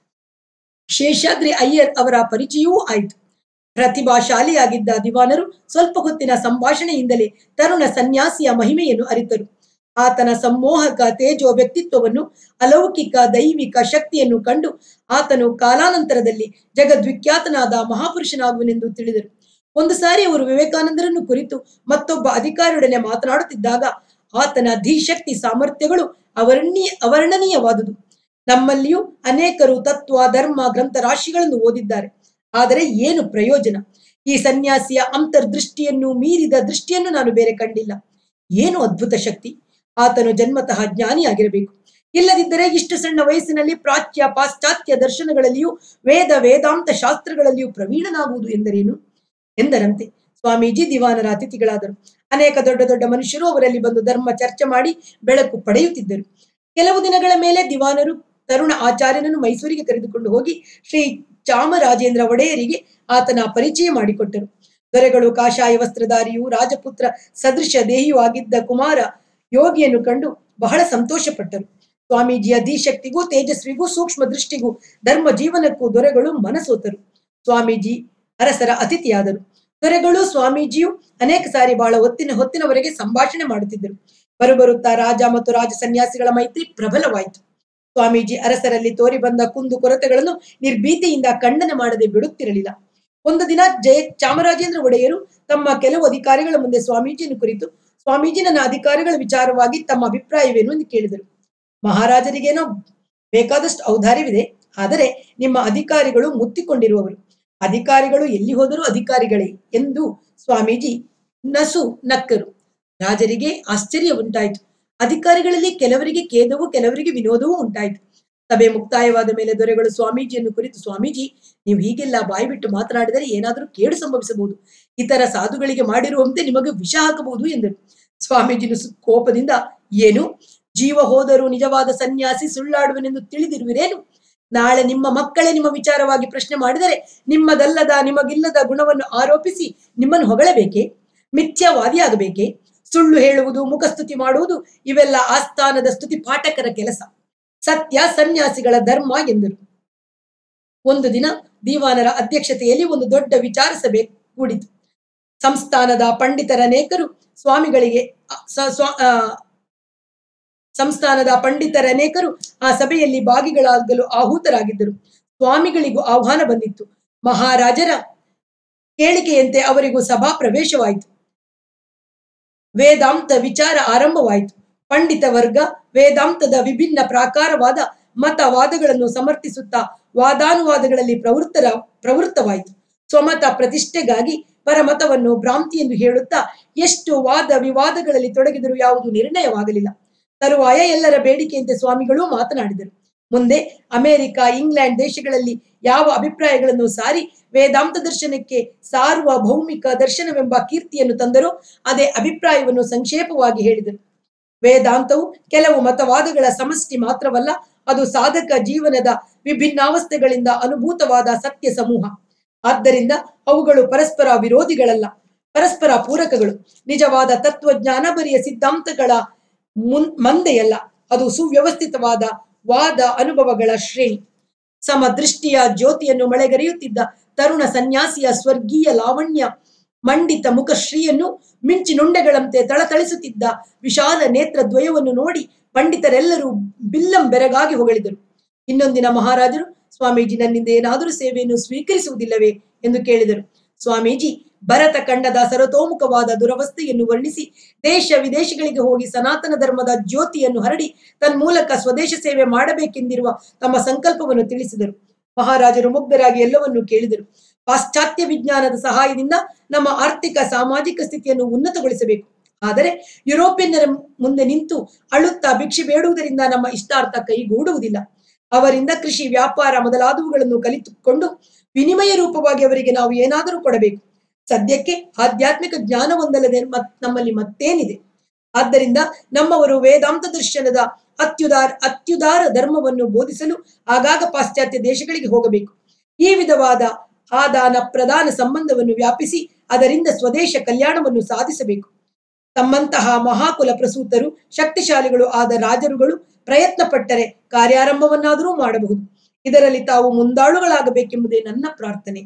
ಶೇಷಾದ್ರಿ ಅಯ್ಯರ್ ಅವರ ಪರಿಚಯವೂ ಆಯಿತು ಪ್ರತಿಭಾಶಾಲಿಯಾಗಿದ್ದ ದಿವಾನರು ಸ್ವಲ್ಪ ಹೊತ್ತಿನ ಸಂಭಾಷಣೆಯಿಂದಲೇ ತರುಣ ಸನ್ಯಾಸಿಯ ಮಹಿಮೆಯನ್ನು ಅರಿತರು ಆತನ ಸಮ್ಮೋಹಕ ತೇಜೋ ವ್ಯಕ್ತಿತ್ವವನ್ನು ಅಲೌಕಿಕ ದೈವಿಕ ಶಕ್ತಿಯನ್ನು ಕಂಡು ಆತನು ಕಾಲಾನಂತರದಲ್ಲಿ ಜಗದ್ವಿಖ್ಯಾತನಾದ ಮಹಾಪುರುಷನಾಗುವನೆಂದು ತಿಳಿದರು ಒಂದು ಸಾರಿ ಅವರು ವಿವೇಕಾನಂದರನ್ನು ಕುರಿತು ಮತ್ತೊಬ್ಬ ಅಧಿಕಾರಿಯೊಡನೆ ಮಾತನಾಡುತ್ತಿದ್ದಾಗ ಆತನ ಧೀಶಕ್ತಿ ಸಾಮರ್ಥ್ಯಗಳು ಅವರ್ಣೀಯ ಅವರ್ಣನೀಯವಾದುದು ನಮ್ಮಲ್ಲಿಯೂ ಅನೇಕರು ತತ್ವ ಧರ್ಮ ಗ್ರಂಥ ರಾಶಿಗಳನ್ನು ಓದಿದ್ದಾರೆ ಆದರೆ ಏನು ಪ್ರಯೋಜನ ಈ ಸನ್ಯಾಸಿಯ ಅಂತರ್ದೃಷ್ಟಿಯನ್ನು ಮೀರಿದ ದೃಷ್ಟಿಯನ್ನು ನಾನು ಬೇರೆ ಕಂಡಿಲ್ಲ ಏನು ಅದ್ಭುತ ಶಕ್ತಿ ಆತನು ಜನ್ಮತಃ ಜ್ಞಾನಿಯಾಗಿರಬೇಕು ಇಲ್ಲದಿದ್ದರೆ ಇಷ್ಟು ಸಣ್ಣ ವಯಸ್ಸಿನಲ್ಲಿ ಪ್ರಾಚ್ಯ ಪಾಶ್ಚಾತ್ಯ ದರ್ಶನಗಳಲ್ಲಿಯೂ ವೇದ ವೇದಾಂತ ಶಾಸ್ತ್ರಗಳಲ್ಲಿಯೂ ಪ್ರವೀಣನಾಗುವುದು ಎಂದರೇನು ಎಂದರಂತೆ ಸ್ವಾಮೀಜಿ ದಿವಾನರ ಅತಿಥಿಗಳಾದರು ಅನೇಕ ದೊಡ್ಡ ದೊಡ್ಡ ಮನುಷ್ಯರು ಅವರಲ್ಲಿ ಬಂದು ಧರ್ಮ ಚರ್ಚೆ ಮಾಡಿ ಬೆಳಕು ಪಡೆಯುತ್ತಿದ್ದರು ಕೆಲವು ದಿನಗಳ ಮೇಲೆ ದಿವಾನರು ತರುಣ ಆಚಾರ್ಯನನ್ನು ಮೈಸೂರಿಗೆ ಕರೆದುಕೊಂಡು ಹೋಗಿ ಶ್ರೀ ಚಾಮರಾಜೇಂದ್ರ ಒಡೆಯರಿಗೆ ಆತನ ಪರಿಚಯ ಮಾಡಿಕೊಟ್ಟರು ದೊರೆಗಳು ಕಾಷಾಯ ವಸ್ತ್ರಧಾರಿಯೂ ರಾಜಪುತ್ರ ಸದೃಶ ದೇಹಿಯೂ ಆಗಿದ್ದ ಕುಮಾರ ಯೋಗಿಯನ್ನು ಕಂಡು ಬಹಳ ಸಂತೋಷಪಟ್ಟರು ಸ್ವಾಮೀಜಿಯ ಧೀಶಕ್ತಿಗೂ ತೇಜಸ್ವಿಗೂ ಸೂಕ್ಷ್ಮ ದೃಷ್ಟಿಗೂ ಧರ್ಮ ಜೀವನಕ್ಕೂ ದೊರೆಗಳು ಮನಸೋತರು ಸ್ವಾಮೀಜಿ ಅರಸರ ಅತಿಥಿಯಾದರು ದೊರೆಗಳು ಸ್ವಾಮೀಜಿಯು ಅನೇಕ ಸಾರಿ ಬಹಳ ಹೊತ್ತಿನ ಹೊತ್ತಿನವರೆಗೆ ಸಂಭಾಷಣೆ ಮಾಡುತ್ತಿದ್ದರು ಬರುಬರುತ್ತಾ ರಾಜ ಮತ್ತು ರಾಜ ಸನ್ಯಾಸಿಗಳ ಮೈತ್ರಿ ಪ್ರಬಲವಾಯಿತು ಸ್ವಾಮೀಜಿ ಅರಸರಲ್ಲಿ ತೋರಿ ಬಂದ ಕುಂದು ಕೊರತೆಗಳನ್ನು ನಿರ್ಭೀತಿಯಿಂದ ಖಂಡನೆ ಮಾಡದೆ ಬಿಡುತ್ತಿರಲಿಲ್ಲ ಒಂದು ದಿನ ಜಯ ಚಾಮರಾಜೇಂದ್ರ ಒಡೆಯರು ತಮ್ಮ ಕೆಲವು ಅಧಿಕಾರಿಗಳ ಮುಂದೆ ಸ್ವಾಮೀಜಿಯನ್ನು ಕುರಿತು ಸ್ವಾಮೀಜಿ ನನ್ನ ಅಧಿಕಾರಿಗಳ ವಿಚಾರವಾಗಿ ತಮ್ಮ ಅಭಿಪ್ರಾಯವೇನು ಎಂದು ಕೇಳಿದರು ಮಹಾರಾಜರಿಗೇನೋ ಬೇಕಾದಷ್ಟು ಔದಾರ್ಯವಿದೆ ಆದರೆ ನಿಮ್ಮ ಅಧಿಕಾರಿಗಳು ಮುತ್ತಿಕೊಂಡಿರುವವರು ಅಧಿಕಾರಿಗಳು ಎಲ್ಲಿ ಹೋದರೂ ಅಧಿಕಾರಿಗಳೇ ಎಂದು ಸ್ವಾಮೀಜಿ ನಸು ನಕ್ಕರು ರಾಜರಿಗೆ ಆಶ್ಚರ್ಯ ಉಂಟಾಯಿತು ಅಧಿಕಾರಿಗಳಲ್ಲಿ ಕೆಲವರಿಗೆ ಖೇದವೂ ಕೆಲವರಿಗೆ ವಿನೋದವೂ ಉಂಟಾಯಿತು ಸಭೆ ಮುಕ್ತಾಯವಾದ ಮೇಲೆ ದೊರೆಗಳು ಸ್ವಾಮೀಜಿಯನ್ನು ಕುರಿತು ಸ್ವಾಮೀಜಿ ನೀವು ಹೀಗೆಲ್ಲ ಬಾಯಿ ಬಿಟ್ಟು ಮಾತನಾಡಿದರೆ ಏನಾದರೂ ಕೇಡು ಸಂಭವಿಸಬಹುದು ಇತರ ಸಾಧುಗಳಿಗೆ ಮಾಡಿರುವಂತೆ ನಿಮಗೆ ವಿಷ ಹಾಕಬಹುದು ಎಂದರು ಸ್ವಾಮೀಜಿ ನುಸು ಕೋಪದಿಂದ ಏನು ಜೀವ ಹೋದರೂ ನಿಜವಾದ ಸನ್ಯಾಸಿ ಸುಳ್ಳಾಡುವನೆಂದು ತಿಳಿದಿರುವಿರೇನು ನಾಳೆ ನಿಮ್ಮ ಮಕ್ಕಳೇ ನಿಮ್ಮ ವಿಚಾರವಾಗಿ ಪ್ರಶ್ನೆ ಮಾಡಿದರೆ ನಿಮ್ಮದಲ್ಲದ ನಿಮಗಿಲ್ಲದ ಗುಣವನ್ನು ಆರೋಪಿಸಿ ನಿಮ್ಮನ್ನು ಹೊಗಳಬೇಕೆ ಮಿಥ್ಯಾವಾದಿಯಾಗಬೇಕೆ ಸುಳ್ಳು ಹೇಳುವುದು ಮುಖಸ್ತುತಿ ಮಾಡುವುದು ಇವೆಲ್ಲ ಆಸ್ಥಾನದ ಸ್ತುತಿ ಪಾಠಕರ ಕೆಲಸ ಸತ್ಯ ಸನ್ಯಾಸಿಗಳ ಧರ್ಮ ಎಂದರು ಒಂದು ದಿನ ದಿವಾನರ ಅಧ್ಯಕ್ಷತೆಯಲ್ಲಿ ಒಂದು ದೊಡ್ಡ ವಿಚಾರ ಸಭೆ ಕೂಡಿತು ಸಂಸ್ಥಾನದ ಪಂಡಿತರನೇಕರು ಸ್ವಾಮಿಗಳಿಗೆ ಅ- ಸ- ಸ್ವ- ಆ, ಸಂಸ್ಥಾನದ ಪಂಡಿತರನೇಕರು ಆ ಸಭೆಯಲ್ಲಿ ಭಾಗಿಗಳಾಗಲು ಆಹೂತರಾಗಿದ್ದರು ಸ್ವಾಮಿಗಳಿಗೂ ಆಹ್ವಾನ ಬಂದಿತ್ತು ಮಹಾರಾಜರ ಕೇಳಿಕೆಯಂತೆ ಅವರಿಗೂ ಸಭಾ ಪ್ರವೇಶವಾಯಿತು ವೇದಾಂತ ವಿಚಾರ ಆರಂಭವಾಯಿತು ಪಂಡಿತ ವರ್ಗ ವೇದಾಂತದ ವಿಭಿನ್ನ ಪ್ರಾಕಾರವಾದ ಮತವಾದಗಳನ್ನು ಸಮರ್ಥಿಸುತ್ತಾ ವಾದಾನುವಾದಗಳಲ್ಲಿ ಪ್ರವೃತ್ತರ ಪ್ರವೃತ್ತವಾಯಿತು ಸ್ವಮತ ಪ್ರತಿಷ್ಠೆಗಾಗಿ ಪರಮತವನ್ನು ಭ್ರಾಂತಿ ಎಂದು ಹೇಳುತ್ತಾ ಎಷ್ಟು ವಾದ ವಿವಾದಗಳಲ್ಲಿ ತೊಡಗಿದರೂ ಯಾವುದು ನಿರ್ಣಯವಾಗಲಿಲ್ಲ ತರುವಾಯ ಎಲ್ಲರ ಬೇಡಿಕೆಯಂತೆ ಸ್ವಾಮಿಗಳು ಮಾತನಾಡಿದರು ಮುಂದೆ ಅಮೆರಿಕ ಇಂಗ್ಲೆಂಡ್ ದೇಶಗಳಲ್ಲಿ ಯಾವ ಅಭಿಪ್ರಾಯಗಳನ್ನು ಸಾರಿ ವೇದಾಂತ ದರ್ಶನಕ್ಕೆ ಸಾರ್ವಭೌಮಿಕ ದರ್ಶನವೆಂಬ ಕೀರ್ತಿಯನ್ನು ತಂದರೋ ಅದೇ ಅಭಿಪ್ರಾಯವನ್ನು ಸಂಕ್ಷೇಪವಾಗಿ ಹೇಳಿದರು ವೇದಾಂತವು ಕೆಲವು ಮತವಾದಗಳ ಸಮಷ್ಟಿ ಮಾತ್ರವಲ್ಲ ಅದು ಸಾಧಕ ಜೀವನದ ವಿಭಿನ್ನಾವಸ್ಥೆಗಳಿಂದ ಅನುಭೂತವಾದ ಸತ್ಯ ಸಮೂಹ ಆದ್ದರಿಂದ ಅವುಗಳು ಪರಸ್ಪರ ವಿರೋಧಿಗಳಲ್ಲ ಪರಸ್ಪರ ಪೂರಕಗಳು ನಿಜವಾದ ತತ್ವಜ್ಞಾನ ಬರಿಯ ಸಿದ್ಧಾಂತಗಳ ಮುನ್ ಮಂದೆಯಲ್ಲ ಅದು ಸುವ್ಯವಸ್ಥಿತವಾದ ವಾದ ಅನುಭವಗಳ ಶ್ರೇಣಿ ಸಮದೃಷ್ಟಿಯ ಜ್ಯೋತಿಯನ್ನು ಮಳೆಗರೆಯುತ್ತಿದ್ದ ತರುಣ ಸನ್ಯಾಸಿಯ ಸ್ವರ್ಗೀಯ ಲಾವಣ್ಯ ಮಂಡಿತ ಮುಖಶ್ರೀಯನ್ನು ಮಿಂಚಿನುಂಡೆಗಳಂತೆ ತಳತಳಿಸುತ್ತಿದ್ದ ವಿಶಾಲ ನೇತ್ರ ದ್ವಯವನ್ನು ನೋಡಿ ಪಂಡಿತರೆಲ್ಲರೂ ಬಿಲ್ಲಂ ಬೆರಗಾಗಿ ಹೊಗಳಿದರು ಇನ್ನೊಂದಿನ ಮಹಾರಾಜರು ಸ್ವಾಮೀಜಿ ನನ್ನಿಂದ ಏನಾದರೂ ಸೇವೆಯನ್ನು ಸ್ವೀಕರಿಸುವುದಿಲ್ಲವೇ ಎಂದು ಕೇಳಿದರು ಸ್ವಾಮೀಜಿ ಭರತ ಖಂಡದ ಸರ್ವತೋಮುಖವಾದ ದುರವಸ್ಥೆಯನ್ನು ವರ್ಣಿಸಿ ದೇಶ ವಿದೇಶಗಳಿಗೆ ಹೋಗಿ ಸನಾತನ ಧರ್ಮದ ಜ್ಯೋತಿಯನ್ನು ಹರಡಿ ತನ್ಮೂಲಕ ಸ್ವದೇಶ ಸೇವೆ ಮಾಡಬೇಕೆಂದಿರುವ ತಮ್ಮ ಸಂಕಲ್ಪವನ್ನು ತಿಳಿಸಿದರು ಮಹಾರಾಜರು ಮುಗ್ಧರಾಗಿ ಎಲ್ಲವನ್ನೂ ಕೇಳಿದರು ಪಾಶ್ಚಾತ್ಯ ವಿಜ್ಞಾನದ ಸಹಾಯದಿಂದ ನಮ್ಮ ಆರ್ಥಿಕ ಸಾಮಾಜಿಕ ಸ್ಥಿತಿಯನ್ನು ಉನ್ನತಗೊಳಿಸಬೇಕು ಆದರೆ ಯುರೋಪಿಯನ್ನರ ಮುಂದೆ ನಿಂತು ಅಳುತ್ತಾ ಭಿಕ್ಷೆ ಬೇಡುವುದರಿಂದ ನಮ್ಮ ಇಷ್ಟಾರ್ಥ ಕೈಗೂಡುವುದಿಲ್ಲ ಅವರಿಂದ ಕೃಷಿ ವ್ಯಾಪಾರ ಮೊದಲಾದವುಗಳನ್ನು ಕಲಿತುಕೊಂಡು ವಿನಿಮಯ ರೂಪವಾಗಿ ಅವರಿಗೆ ನಾವು ಏನಾದರೂ ಕೊಡಬೇಕು ಸದ್ಯಕ್ಕೆ ಆಧ್ಯಾತ್ಮಿಕ ಜ್ಞಾನವೊಂದಲ್ಲದೆ ಮತ್ ನಮ್ಮಲ್ಲಿ ಮತ್ತೇನಿದೆ ಆದ್ದರಿಂದ ನಮ್ಮವರು ವೇದಾಂತ ದರ್ಶನದ ಅತ್ಯುದಾರ ಅತ್ಯುದಾರ ಧರ್ಮವನ್ನು ಬೋಧಿಸಲು ಆಗಾಗ ಪಾಶ್ಚಾತ್ಯ ದೇಶಗಳಿಗೆ ಹೋಗಬೇಕು ಈ ವಿಧವಾದ ಆದಾನ ಪ್ರದಾನ ಸಂಬಂಧವನ್ನು ವ್ಯಾಪಿಸಿ ಅದರಿಂದ ಸ್ವದೇಶ ಕಲ್ಯಾಣವನ್ನು ಸಾಧಿಸಬೇಕು ತಮ್ಮಂತಹ ಮಹಾಕುಲ ಪ್ರಸೂತರು ಶಕ್ತಿಶಾಲಿಗಳು ಆದ ರಾಜರುಗಳು ಪ್ರಯತ್ನ ಪಟ್ಟರೆ ಕಾರ್ಯಾರಂಭವನ್ನಾದರೂ ಮಾಡಬಹುದು ಇದರಲ್ಲಿ ತಾವು ಮುಂದಾಳುಗಳಾಗಬೇಕೆಂಬುದೇ ನನ್ನ ಪ್ರಾರ್ಥನೆ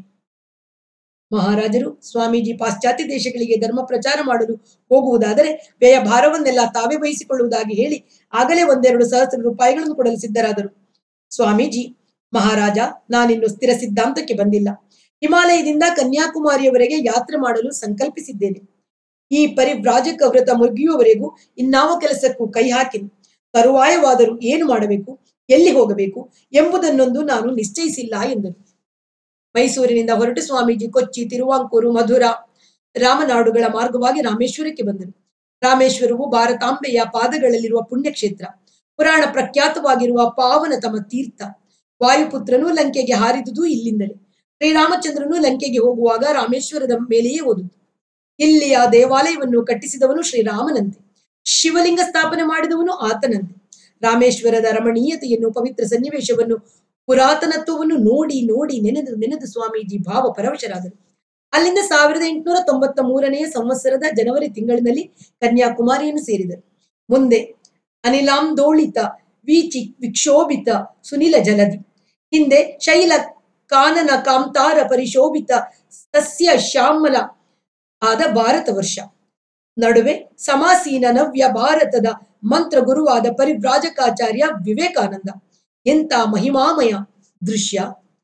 ಮಹಾರಾಜರು ಸ್ವಾಮೀಜಿ ಪಾಶ್ಚಾತ್ಯ ದೇಶಗಳಿಗೆ ಧರ್ಮ ಪ್ರಚಾರ ಮಾಡಲು ಹೋಗುವುದಾದರೆ ವ್ಯಯ ಭಾರವನ್ನೆಲ್ಲ ತಾವೇ ವಹಿಸಿಕೊಳ್ಳುವುದಾಗಿ ಹೇಳಿ ಆಗಲೇ ಒಂದೆರಡು ಸಹಸ್ರ ರೂಪಾಯಿಗಳನ್ನು ಕೊಡಲು ಸಿದ್ಧರಾದರು ಸ್ವಾಮೀಜಿ ಮಹಾರಾಜ ನಾನಿನ್ನು ಸ್ಥಿರ ಸಿದ್ಧಾಂತಕ್ಕೆ ಬಂದಿಲ್ಲ ಹಿಮಾಲಯದಿಂದ ಕನ್ಯಾಕುಮಾರಿಯವರೆಗೆ ಯಾತ್ರೆ ಮಾಡಲು ಸಂಕಲ್ಪಿಸಿದ್ದೇನೆ ಈ ಪರಿವ್ರಾಜಕ ವ್ರತ ಮುಗಿಯುವವರೆಗೂ ಇನ್ನಾವ ಕೆಲಸಕ್ಕೂ ಕೈ ಹಾಕಿನಿ ತರುವಾಯವಾದರೂ ಏನು ಮಾಡಬೇಕು ಎಲ್ಲಿ ಹೋಗಬೇಕು ಎಂಬುದನ್ನೊಂದು ನಾನು ನಿಶ್ಚಯಿಸಿಲ್ಲ ಎಂದರು ಮೈಸೂರಿನಿಂದ ಹೊರಟು ಸ್ವಾಮೀಜಿ ಕೊಚ್ಚಿ ತಿರುವಾಂಕೂರು ಮಧುರ ರಾಮನಾಡುಗಳ ಮಾರ್ಗವಾಗಿ ರಾಮೇಶ್ವರಕ್ಕೆ ಬಂದರು ರಾಮೇಶ್ವರವು ಭಾರತಾಂಬೆಯ ಪಾದಗಳಲ್ಲಿರುವ ಪುಣ್ಯಕ್ಷೇತ್ರ ಪುರಾಣ ಪ್ರಖ್ಯಾತವಾಗಿರುವ ಪಾವನತಮ ತೀರ್ಥ ವಾಯುಪುತ್ರನು ಲಂಕೆಗೆ ಹಾರಿದುದು ಇಲ್ಲಿಂದಲೇ ಶ್ರೀರಾಮಚಂದ್ರನು ಲಂಕೆಗೆ ಹೋಗುವಾಗ ರಾಮೇಶ್ವರದ ಮೇಲೆಯೇ ಓದುದು ಇಲ್ಲಿಯ ದೇವಾಲಯವನ್ನು ಕಟ್ಟಿಸಿದವನು ಶ್ರೀರಾಮನಂತೆ ಶಿವಲಿಂಗ ಸ್ಥಾಪನೆ ಮಾಡಿದವನು ಆತನಂತೆ ರಾಮೇಶ್ವರದ ರಮಣೀಯತೆಯನ್ನು ಪವಿತ್ರ ಸನ್ನಿವೇಶವನ್ನು ಪುರಾತನತ್ವವನ್ನು ನೋಡಿ ನೋಡಿ ನೆನೆದು ನೆನೆದು ಸ್ವಾಮೀಜಿ ಭಾವ ಪರವಶರಾದರು ಅಲ್ಲಿಂದ ಸಾವಿರದ ಎಂಟುನೂರ ತೊಂಬತ್ತ ಮೂರನೆಯ ಸಂವತ್ಸರದ ಜನವರಿ ತಿಂಗಳಿನಲ್ಲಿ ಕನ್ಯಾಕುಮಾರಿಯನ್ನು ಸೇರಿದರು ಮುಂದೆ ಅನಿಲಾಂದೋಳಿತ ವೀಚಿ ವಿಕ್ಷೋಭಿತ ಸುನಿಲ ಜಲದಿ ಹಿಂದೆ ಶೈಲ ಕಾನನ ಕಾಂತಾರ ಪರಿಶೋಭಿತ ಸಸ್ಯ ಶ್ಯಾಮಲ ಆದ ಭಾರತ ವರ್ಷ ನಡುವೆ ಸಮಾಸೀನ ನವ್ಯ ಭಾರತದ ಮಂತ್ರ ಗುರುವಾದ ಪರಿವ್ರಾಜಕಾಚಾರ್ಯ ವಿವೇಕಾನಂದ ಎಂತ ಮಹಿಮಾಮಯ ದೃಶ್ಯ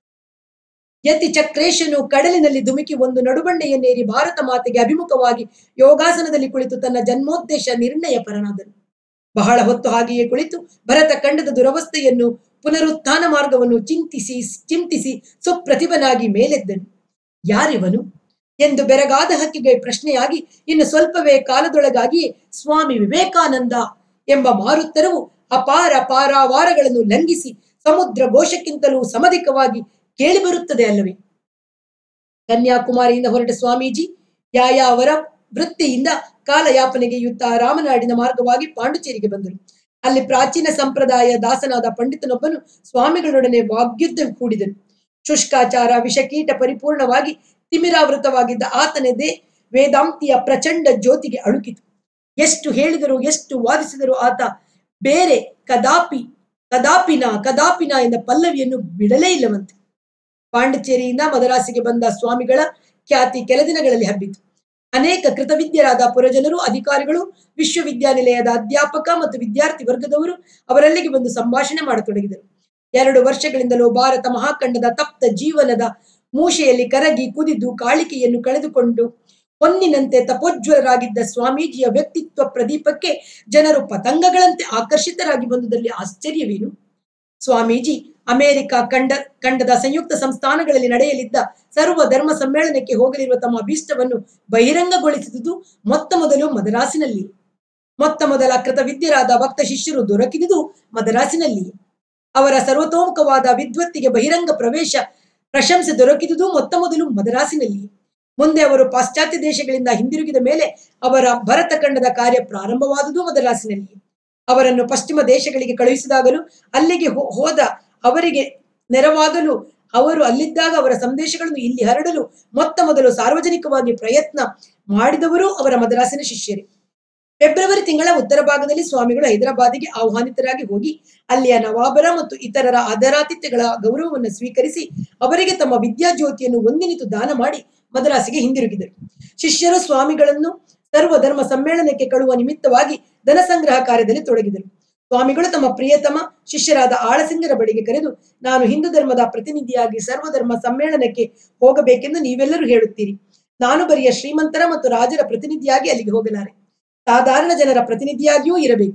ಯತಿ ಚಕ್ರೇಶನು ಕಡಲಿನಲ್ಲಿ ಧುಮುಕಿ ಒಂದು ನಡುಬಂಡೆಯನ್ನೇರಿ ಭಾರತ ಮಾತೆಗೆ ಅಭಿಮುಖವಾಗಿ ಯೋಗಾಸನದಲ್ಲಿ ಕುಳಿತು ತನ್ನ ಜನ್ಮೋದ್ದೇಶ ನಿರ್ಣಯ ಪರನಾದನು ಬಹಳ ಹೊತ್ತು ಹಾಗೆಯೇ ಕುಳಿತು ಭರತ ಖಂಡದ ದುರವಸ್ಥೆಯನ್ನು ಪುನರುತ್ಥಾನ ಮಾರ್ಗವನ್ನು ಚಿಂತಿಸಿ ಚಿಂತಿಸಿ ಸುಪ್ರತಿಭನಾಗಿ ಮೇಲೆದ್ದನು ಯಾರಿವನು ಎಂದು ಬೆರಗಾದ ಹಕ್ಕಿಗೆ ಪ್ರಶ್ನೆಯಾಗಿ ಇನ್ನು ಸ್ವಲ್ಪವೇ ಕಾಲದೊಳಗಾಗಿ ಸ್ವಾಮಿ ವಿವೇಕಾನಂದ ಎಂಬ ಮಾರುತ್ತರವು ಅಪಾರ ಪಾರಾವಾರಗಳನ್ನು ಲಂಘಿಸಿ ಸಮುದ್ರ ಘೋಷಕ್ಕಿಂತಲೂ ಸಮಧಿಕವಾಗಿ ಕೇಳಿಬರುತ್ತದೆ ಅಲ್ಲವೇ ಕನ್ಯಾಕುಮಾರಿಯಿಂದ ಹೊರಟ ಸ್ವಾಮೀಜಿ ಯಾಯಾವರ ವೃತ್ತಿಯಿಂದ ಕಾಲಯಾಪನೆಗೆ ಯುತ್ತ ರಾಮನಾಡಿನ ಮಾರ್ಗವಾಗಿ ಪಾಂಡುಚೇರಿಗೆ ಬಂದರು ಅಲ್ಲಿ ಪ್ರಾಚೀನ ಸಂಪ್ರದಾಯ ದಾಸನಾದ ಪಂಡಿತನೊಬ್ಬನು ಸ್ವಾಮಿಗಳೊಡನೆ ವಾಗ್ಯುದ್ಧ ಕೂಡಿದನು ಶುಷ್ಕಾಚಾರ ವಿಷಕೀಟ ಪರಿಪೂರ್ಣವಾಗಿ ತಿಮಿರಾವೃತವಾಗಿದ್ದ ಆತನದೇ ವೇದಾಂತಿಯ ಪ್ರಚಂಡ ಜ್ಯೋತಿಗೆ ಅಳುಕಿತು ಎಷ್ಟು ಹೇಳಿದರೂ ಎಷ್ಟು ವಾದಿಸಿದರೂ ಆತ ಬೇರೆ ಕದಾಪಿ ಕದಾಪಿನ ಕದಾಪಿನ ಎಂದ ಪಲ್ಲವಿಯನ್ನು ಬಿಡಲೇ ಇಲ್ಲವಂತೆ ಪಾಂಡಿಚೇರಿಯಿಂದ ಮದರಾಸಿಗೆ ಬಂದ ಸ್ವಾಮಿಗಳ ಖ್ಯಾತಿ ಕೆಲ ದಿನಗಳಲ್ಲಿ ಹಬ್ಬಿತು ಅನೇಕ ಕೃತವಿದ್ಯರಾದ ಪುರಜನರು ಅಧಿಕಾರಿಗಳು ವಿಶ್ವವಿದ್ಯಾನಿಲಯದ ಅಧ್ಯಾಪಕ ಮತ್ತು ವಿದ್ಯಾರ್ಥಿ ವರ್ಗದವರು ಅವರಲ್ಲಿಗೆ ಬಂದು ಸಂಭಾಷಣೆ ಮಾಡತೊಡಗಿದರು ಎರಡು ವರ್ಷಗಳಿಂದಲೂ ಭಾರತ ಮಹಾಖಂಡದ ತಪ್ತ ಜೀವನದ ಮೂಷೆಯಲ್ಲಿ ಕರಗಿ ಕುದಿದು ಕಾಳಿಕೆಯನ್ನು ಕಳೆದುಕೊಂಡು ಹೊನ್ನಿನಂತೆ ತಪೋಜ್ವಲರಾಗಿದ್ದ ಸ್ವಾಮೀಜಿಯ ವ್ಯಕ್ತಿತ್ವ ಪ್ರದೀಪಕ್ಕೆ ಜನರು ಪತಂಗಗಳಂತೆ ಆಕರ್ಷಿತರಾಗಿ ಬಂದುದರಲ್ಲಿ ಆಶ್ಚರ್ಯವೇನು ಸ್ವಾಮೀಜಿ ಅಮೆರಿಕ ಖಂಡ ಖಂಡದ ಸಂಯುಕ್ತ ಸಂಸ್ಥಾನಗಳಲ್ಲಿ ನಡೆಯಲಿದ್ದ ಸರ್ವ ಧರ್ಮ ಸಮ್ಮೇಳನಕ್ಕೆ ಹೋಗಲಿರುವ ತಮ್ಮ ಅಭೀಷ್ಟವನ್ನು ಬಹಿರಂಗಗೊಳಿಸಿದುದು ಮೊತ್ತ ಮೊದಲು ಮದರಾಸಿನಲ್ಲಿ ಮೊತ್ತ ಮೊದಲ ಕೃತವಿದ್ಯರಾದ ಭಕ್ತ ಶಿಷ್ಯರು ದೊರಕಿದುದು ಮದರಾಸಿನಲ್ಲಿಯೇ ಅವರ ಸರ್ವತೋಮುಖವಾದ ವಿದ್ವತ್ತಿಗೆ ಬಹಿರಂಗ ಪ್ರವೇಶ ಪ್ರಶಂಸೆ ದೊರಕಿದುದು ಮೊತ್ತ ಮೊದಲು ಮದರಾಸಿನಲ್ಲಿ ಮುಂದೆ ಅವರು ಪಾಶ್ಚಾತ್ಯ ದೇಶಗಳಿಂದ ಹಿಂದಿರುಗಿದ ಮೇಲೆ ಅವರ ಭರತ ಖಂಡದ ಕಾರ್ಯ ಪ್ರಾರಂಭವಾದುದು ಮದರಾಸಿನಲ್ಲಿ ಅವರನ್ನು ಪಶ್ಚಿಮ ದೇಶಗಳಿಗೆ ಕಳುಹಿಸಿದಾಗಲೂ ಅಲ್ಲಿಗೆ ಹೋ- ಹೋದ ಅವರಿಗೆ ನೆರವಾಗಲು ಅವರು ಅಲ್ಲಿದ್ದಾಗ ಅವರ ಸಂದೇಶಗಳನ್ನು ಇಲ್ಲಿ ಹರಡಲು ಮೊತ್ತ ಮೊದಲು ಸಾರ್ವಜನಿಕವಾಗಿ ಪ್ರಯತ್ನ ಮಾಡಿದವರು ಅವರ ಮದ್ರಾಸಿನ ಶಿಷ್ಯರೇ ಫೆಬ್ರವರಿ ತಿಂಗಳ ಉತ್ತರ ಭಾಗದಲ್ಲಿ ಸ್ವಾಮಿಗಳು ಹೈದರಾಬಾದಿಗೆ ಆಹ್ವಾನಿತರಾಗಿ ಹೋಗಿ ಅಲ್ಲಿಯ ನವಾಬರ ಮತ್ತು ಇತರರ ಆದರಾತಿಥ್ಯಗಳ ಗೌರವವನ್ನು ಸ್ವೀಕರಿಸಿ ಅವರಿಗೆ ತಮ್ಮ ವಿದ್ಯಾಜ್ಯೋತಿಯನ್ನು ಒಂದಿನಿತು ದಾನ ಮಾಡಿ ಮದ್ರಾಸಿಗೆ ಹಿಂದಿರುಗಿದರು ಶಿಷ್ಯರು ಸ್ವಾಮಿಗಳನ್ನು ಸರ್ವಧರ್ಮ ಸಮ್ಮೇಳನಕ್ಕೆ ಕಳುವ ನಿಮಿತ್ತವಾಗಿ ಧನ ಸಂಗ್ರಹ ಕಾರ್ಯದಲ್ಲಿ ತೊಡಗಿದರು ಸ್ವಾಮಿಗಳು ತಮ್ಮ ಪ್ರಿಯತಮ ಶಿಷ್ಯರಾದ ಆಳಸಿಂಗರ ಬಳಿಗೆ ಕರೆದು ನಾನು ಹಿಂದೂ ಧರ್ಮದ ಪ್ರತಿನಿಧಿಯಾಗಿ ಸರ್ವಧರ್ಮ ಸಮ್ಮೇಳನಕ್ಕೆ ಹೋಗಬೇಕೆಂದು ನೀವೆಲ್ಲರೂ ಹೇಳುತ್ತೀರಿ ನಾನು ಬರಿಯ ಶ್ರೀಮಂತರ ಮತ್ತು ರಾಜರ ಪ್ರತಿನಿಧಿಯಾಗಿ ಅಲ್ಲಿಗೆ ಹೋಗಲಾರೆ ಸಾಧಾರಣ ಜನರ ಪ್ರತಿನಿಧಿಯಾಗಿಯೂ ಇರಬೇಕು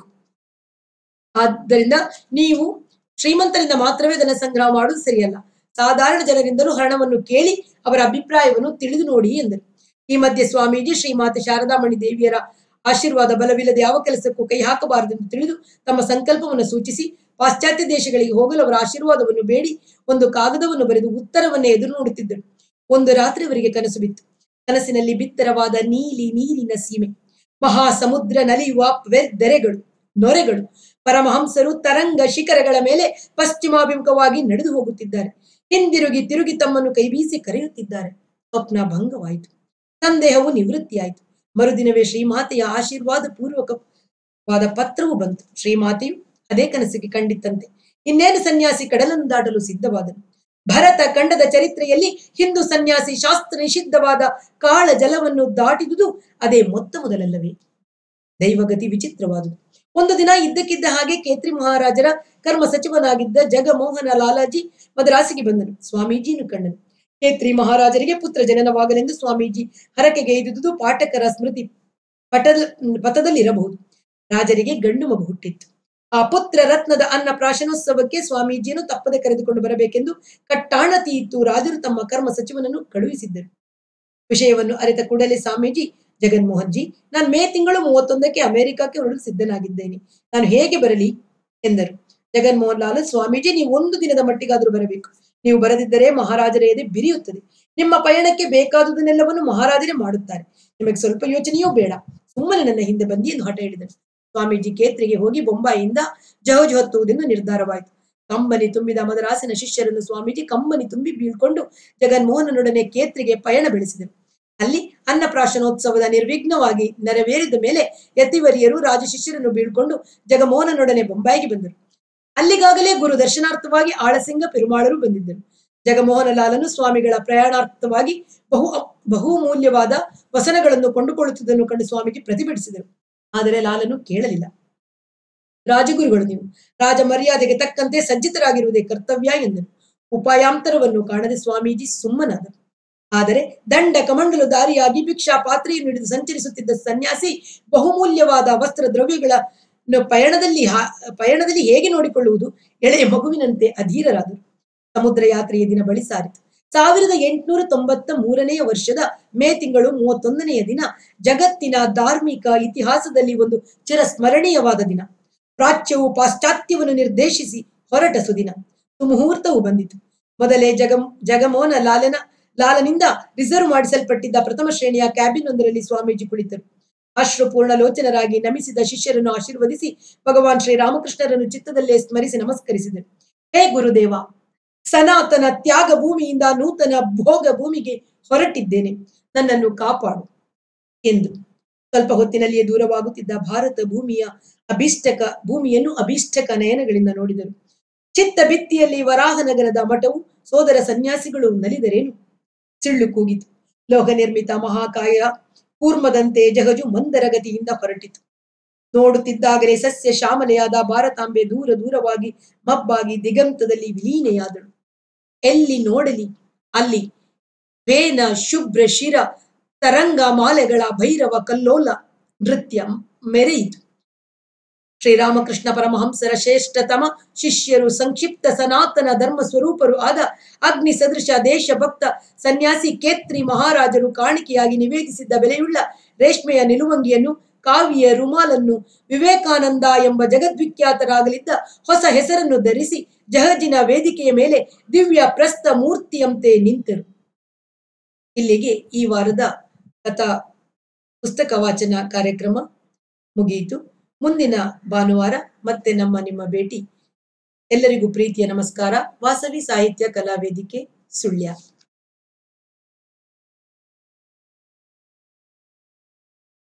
ಆದ್ದರಿಂದ ನೀವು ಶ್ರೀಮಂತರಿಂದ ಮಾತ್ರವೇ ಧನ ಸಂಗ್ರಹ ಮಾಡುವುದು ಸರಿಯಲ್ಲ ಸಾಧಾರಣ ಜನರಿಂದಲೂ ಹಣವನ್ನು ಕೇಳಿ ಅವರ ಅಭಿಪ್ರಾಯವನ್ನು ತಿಳಿದು ನೋಡಿ ಎಂದರು ಈ ಮಧ್ಯೆ ಸ್ವಾಮೀಜಿ ಶ್ರೀಮಾತೆ ಶಾರದಾಮಣಿ ದೇವಿಯರ ಆಶೀರ್ವಾದ ಬಲವಿಲ್ಲದೆ ಯಾವ ಕೆಲಸಕ್ಕೂ ಕೈ ಹಾಕಬಾರದೆಂದು ತಿಳಿದು ತಮ್ಮ ಸಂಕಲ್ಪವನ್ನು ಸೂಚಿಸಿ ಪಾಶ್ಚಾತ್ಯ ದೇಶಗಳಿಗೆ ಹೋಗಲು ಅವರ ಆಶೀರ್ವಾದವನ್ನು ಬೇಡಿ ಒಂದು ಕಾಗದವನ್ನು ಬರೆದು ಉತ್ತರವನ್ನೇ ಎದುರು ನೋಡುತ್ತಿದ್ದರು ಒಂದು ರಾತ್ರಿ ಅವರಿಗೆ ಕನಸು ಬಿತ್ತು ಕನಸಿನಲ್ಲಿ ಬಿತ್ತರವಾದ ನೀಲಿ ನೀರಿನ ಸೀಮೆ ಮಹಾ ಸಮುದ್ರ ನಲಿಯುವ ವೆ- ದೆರೆಗಳು ನೊರೆಗಳು ಪರಮಹಂಸರು ತರಂಗ ಶಿಖರಗಳ ಮೇಲೆ ಪಶ್ಚಿಮಾಭಿಮುಖವಾಗಿ ನಡೆದು ಹೋಗುತ್ತಿದ್ದಾರೆ ಹಿಂದಿರುಗಿ ತಿರುಗಿ ತಮ್ಮನ್ನು ಕೈಬೀಸಿ ಕರೆಯುತ್ತಿದ್ದಾರೆ ಸ್ವಪ್ನ ಭಂಗವಾಯಿತು ಸಂದೇಹವು ನಿವೃತ್ತಿಯಾಯಿತು ಮರುದಿನವೇ ಶ್ರೀಮಾತೆಯ ಆಶೀರ್ವಾದ ಪೂರ್ವಕವಾದ ಪತ್ರವು ಬಂತು ಶ್ರೀಮಾತೆಯು ಅದೇ ಕನಸಿಗೆ ಕಂಡಿತ್ತಂತೆ ಇನ್ನೇನು ಸನ್ಯಾಸಿ ಕಡಲನ್ನು ದಾಟಲು ಸಿದ್ಧವಾದನು ಭರತ ಖಂಡದ ಚರಿತ್ರೆಯಲ್ಲಿ ಹಿಂದೂ ಸನ್ಯಾಸಿ ಶಾಸ್ತ್ರ ನಿಷಿದ್ಧವಾದ ಕಾಳ ಜಲವನ್ನು ದಾಟಿದುದು ಅದೇ ಮೊತ್ತ ಮೊದಲಲ್ಲವೇ ದೈವಗತಿ ವಿಚಿತ್ರವಾದುದು ಒಂದು ದಿನ ಇದ್ದಕ್ಕಿದ್ದ ಹಾಗೆ ಕೇತ್ರಿ ಮಹಾರಾಜರ ಕರ್ಮ ಸಚಿವನಾಗಿದ್ದ ಜಗಮೋಹನ ಲಾಲಾಜಿ ಮದ್ರಾಸಿಗೆ ಬಂದನು ಸ್ವಾಮೀಜಿಯನ್ನು ಕಂಡನು ಕೇತ್ರಿ ಮಹಾರಾಜರಿಗೆ ಪುತ್ರ ಜನನವಾಗಲೆಂದು ಸ್ವಾಮೀಜಿ ಹರಕೆಗೆ ಇದ್ದುದು ಪಾಠಕರ ಸ್ಮೃತಿ ಪಟದ ಪಥದಲ್ಲಿರಬಹುದು ರಾಜರಿಗೆ ಗಂಡು ಮಗು ಹುಟ್ಟಿತ್ತು ಆ ಪುತ್ರ ರತ್ನದ ಅನ್ನ ಪ್ರಾಶನೋತ್ಸವಕ್ಕೆ ಸ್ವಾಮೀಜಿಯನ್ನು ತಪ್ಪದೆ ಕರೆದುಕೊಂಡು ಬರಬೇಕೆಂದು ಕಟ್ಟಾಣತಿ ಇತ್ತು ರಾಜರು ತಮ್ಮ ಕರ್ಮ ಸಚಿವನನ್ನು ಕಳುಹಿಸಿದ್ದರು ವಿಷಯವನ್ನು ಅರಿತ ಕೂಡಲೇ ಸ್ವಾಮೀಜಿ ಜಗನ್ಮೋಹನ್ ಜಿ ನಾನು ಮೇ ತಿಂಗಳು ಮೂವತ್ತೊಂದಕ್ಕೆ ಅಮೆರಿಕಕ್ಕೆ ಹೊರಡಲು ಸಿದ್ಧನಾಗಿದ್ದೇನೆ ನಾನು ಹೇಗೆ ಬರಲಿ ಎಂದರು ಜಗನ್ಮೋಹನ್ ಲಾಲ್ ಸ್ವಾಮೀಜಿ ನೀವು ಒಂದು ದಿನದ ಮಟ್ಟಿಗಾದರೂ ಬರಬೇಕು ನೀವು ಬರದಿದ್ದರೆ ಮಹಾರಾಜರ ಎದೆ ಬಿರಿಯುತ್ತದೆ ನಿಮ್ಮ ಪಯಣಕ್ಕೆ ಬೇಕಾದುದನ್ನೆಲ್ಲವನ್ನು ಮಹಾರಾಜರೇ ಮಾಡುತ್ತಾರೆ ನಿಮಗೆ ಸ್ವಲ್ಪ ಯೋಚನೆಯೂ ಬೇಡ ಸುಮ್ಮನೆ ನನ್ನ ಹಿಂದೆ ಬಂದಿ ಎಂದು ಹಠ ಹಿಡಿದನು ಸ್ವಾಮೀಜಿ ಕೇತ್ರಿಗೆ ಹೋಗಿ ಬೊಂಬಾಯಿಯಿಂದ ಜಹಜ್ ಹೊತ್ತುವುದೆಂದು ನಿರ್ಧಾರವಾಯಿತು ಕಂಬನಿ ತುಂಬಿದ ಮದರಾಸಿನ ಶಿಷ್ಯರನ್ನು ಸ್ವಾಮೀಜಿ ಕಂಬನಿ ತುಂಬಿ ಬೀಳ್ಕೊಂಡು ಜಗನ್ಮೋಹನನೊಡನೆ ಕೇತ್ರಿಗೆ ಪಯಣ ಬೆಳೆಸಿದರು ಅಲ್ಲಿ ಅನ್ನಪ್ರಾಶನೋತ್ಸವದ ನಿರ್ವಿಘ್ನವಾಗಿ ನೆರವೇರಿದ ಮೇಲೆ ಯತಿವರಿಯರು ರಾಜ ಶಿಷ್ಯರನ್ನು ಬೀಳ್ಕೊಂಡು ಜಗಮೋಹನನೊಡನೆ ಬೊಂಬಾಯಿಗೆ ಬಂದರು ಅಲ್ಲಿಗಾಗಲೇ ಗುರು ದರ್ಶನಾರ್ಥವಾಗಿ ಆಳಸಿಂಗ ಪೆರುಮಾಳರು ಬಂದಿದ್ದರು ಜಗಮೋಹನ ಲಾಲನು ಸ್ವಾಮಿಗಳ ಪ್ರಯಾಣಾರ್ಥವಾಗಿ ಬಹು ಬಹುಮೂಲ್ಯವಾದ ವಸನಗಳನ್ನು ಕೊಂಡುಕೊಳ್ಳುತ್ತಿದ್ದನ್ನು ಕಂಡು ಸ್ವಾಮೀಜಿ ಪ್ರತಿಭಟಿಸಿದರು ಆದರೆ ಲಾಲನು ಕೇಳಲಿಲ್ಲ ರಾಜಗುರುಗಳು ನೀವು ರಾಜ ಮರ್ಯಾದೆಗೆ ತಕ್ಕಂತೆ ಸಜ್ಜಿತರಾಗಿರುವುದೇ ಕರ್ತವ್ಯ ಎಂದನು ಉಪಾಯಾಂತರವನ್ನು ಕಾಣದೆ ಸ್ವಾಮೀಜಿ ಸುಮ್ಮನಾದರು ಆದರೆ ದಂಡ ಕಮಂಡಲು ದಾರಿಯಾಗಿ ಭಿಕ್ಷಾ ಪಾತ್ರೆಯನ್ನು ಹಿಡಿದು ಸಂಚರಿಸುತ್ತಿದ್ದ ಸನ್ಯಾಸಿ ಬಹುಮೂಲ್ಯವಾದ ವಸ್ತ್ರ ದ್ರವ್ಯಗಳನ್ನು ಪಯಣದಲ್ಲಿ ಹಾ- ಪಯಣದಲ್ಲಿ ಹೇಗೆ ನೋಡಿಕೊಳ್ಳುವುದು ಎಳೆಯ ಮಗುವಿನಂತೆ ಅಧೀರರಾದರು ಸಮುದ್ರ ಯಾತ್ರೆಯ ದಿನ ಬಳಿ ಸಾರಿತು ಸಾವಿರದ ಎಂಟುನೂರ ತೊಂಬತ್ತ ಮೂರನೆಯ ವರ್ಷದ ಮೇ ತಿಂಗಳು ಮೂವತ್ತೊಂದನೆಯ ದಿನ ಜಗತ್ತಿನ ಧಾರ್ಮಿಕ ಇತಿಹಾಸದಲ್ಲಿ ಒಂದು ಚಿರಸ್ಮರಣೀಯವಾದ ದಿನ ಪ್ರಾಚ್ಯವು ಪಾಶ್ಚಾತ್ಯವನ್ನು ನಿರ್ದೇಶಿಸಿ ಹೊರಟ ಸುದಿನ ಸುಮುಹೂರ್ತವು ಬಂದಿತು ಮೊದಲೇ ಜಗಂ ಜಗಮೋಹನ ಲಾಲನ ಲಾಲನಿಂದ ರಿಸರ್ವ್ ಮಾಡಿಸಲ್ಪಟ್ಟಿದ್ದ ಪ್ರಥಮ ಶ್ರೇಣಿಯ ಕ್ಯಾಬಿನ್ ಒಂದರಲ್ಲಿ ಸ್ವಾಮೀಜಿ ಕುಳಿತರು ಅಶ್ರುಪೂರ್ಣ ಲೋಚನರಾಗಿ ನಮಿಸಿದ ಶಿಷ್ಯರನ್ನು ಆಶೀರ್ವದಿಸಿ ಭಗವಾನ್ ಶ್ರೀರಾಮಕೃಷ್ಣರನ್ನು ಚಿತ್ತದಲ್ಲೇ ಸ್ಮರಿಸಿ ನಮಸ್ಕರಿಸಿದರು ಹೇ ಗುರುದೇವ ಸನಾತನ ತ್ಯಾಗ ಭೂಮಿಯಿಂದ ನೂತನ ಭೋಗ ಭೂಮಿಗೆ ಹೊರಟಿದ್ದೇನೆ ನನ್ನನ್ನು ಕಾಪಾಡು ಎಂದು ಸ್ವಲ್ಪ ಹೊತ್ತಿನಲ್ಲಿಯೇ ದೂರವಾಗುತ್ತಿದ್ದ ಭಾರತ ಭೂಮಿಯ ಅಭೀಷ್ಟಕ ಭೂಮಿಯನ್ನು ಅಭೀಷ್ಟಕ ನಯನಗಳಿಂದ ನೋಡಿದರು ಚಿತ್ತ ಭಿತ್ತಿಯಲ್ಲಿ ವರಾಹನಗರದ ಮಠವು ಸೋದರ ಸನ್ಯಾಸಿಗಳು ನಲಿದರೇನು ಸಿಳ್ಳು ಕೂಗಿತು ಲೋಹ ನಿರ್ಮಿತ ಮಹಾಕಾಯ ಕೂರ್ಮದಂತೆ ಜಗಜು ಮಂದರಗತಿಯಿಂದ ಹೊರಟಿತು ನೋಡುತ್ತಿದ್ದಾಗಲೇ ಸಸ್ಯ ಶ್ಯಾಮಲೆಯಾದ ಭಾರತಾಂಬೆ ದೂರ ದೂರವಾಗಿ ಮಬ್ಬಾಗಿ ದಿಗಂತದಲ್ಲಿ ವಿಲೀನೆಯಾದಳು ಎಲ್ಲಿ ನೋಡಲಿ ಅಲ್ಲಿ ವೇನ ಶುಭ್ರ ಶಿರ ತರಂಗ ಮಾಲೆಗಳ ಭೈರವ ಕಲ್ಲೋಲ ನೃತ್ಯ ಮೆರೆಯಿತು ಶ್ರೀರಾಮಕೃಷ್ಣ ಪರಮಹಂಸರ ಶ್ರೇಷ್ಠತಮ ಶಿಷ್ಯರು ಸಂಕ್ಷಿಪ್ತ ಸನಾತನ ಧರ್ಮ ಸ್ವರೂಪರು ಆದ ಅಗ್ನಿ ಸದೃಶ ದೇಶಭಕ್ತ ಸನ್ಯಾಸಿ ಕೇತ್ರಿ ಮಹಾರಾಜರು ಕಾಣಿಕೆಯಾಗಿ ನಿವೇದಿಸಿದ್ದ ಬೆಲೆಯುಳ್ಳ ರೇಷ್ಮೆಯ ನಿಲುವಂಗಿಯನ್ನು ಕಾವಿಯ ರುಮಾಲನ್ನು ವಿವೇಕಾನಂದ ಎಂಬ ಜಗದ್ವಿಖ್ಯಾತರಾಗಲಿದ್ದ ಹೊಸ ಹೆಸರನ್ನು ಧರಿಸಿ ಜಹಜಿನ ವೇದಿಕೆಯ ಮೇಲೆ ದಿವ್ಯ ಪ್ರಸ್ತ ಮೂರ್ತಿಯಂತೆ ನಿಂತರು ಇಲ್ಲಿಗೆ ಈ ವಾರದ ಕಥಾ ಪುಸ್ತಕ ವಾಚನ ಕಾರ್ಯಕ್ರಮ ಮುಗಿಯಿತು ಮುಂದಿನ ಭಾನುವಾರ ಮತ್ತೆ ನಮ್ಮ ನಿಮ್ಮ ಭೇಟಿ ಎಲ್ಲರಿಗೂ ಪ್ರೀತಿಯ ನಮಸ್ಕಾರ ವಾಸವಿ ಸಾಹಿತ್ಯ ಕಲಾ ವೇದಿಕೆ ಸುಳ್ಯ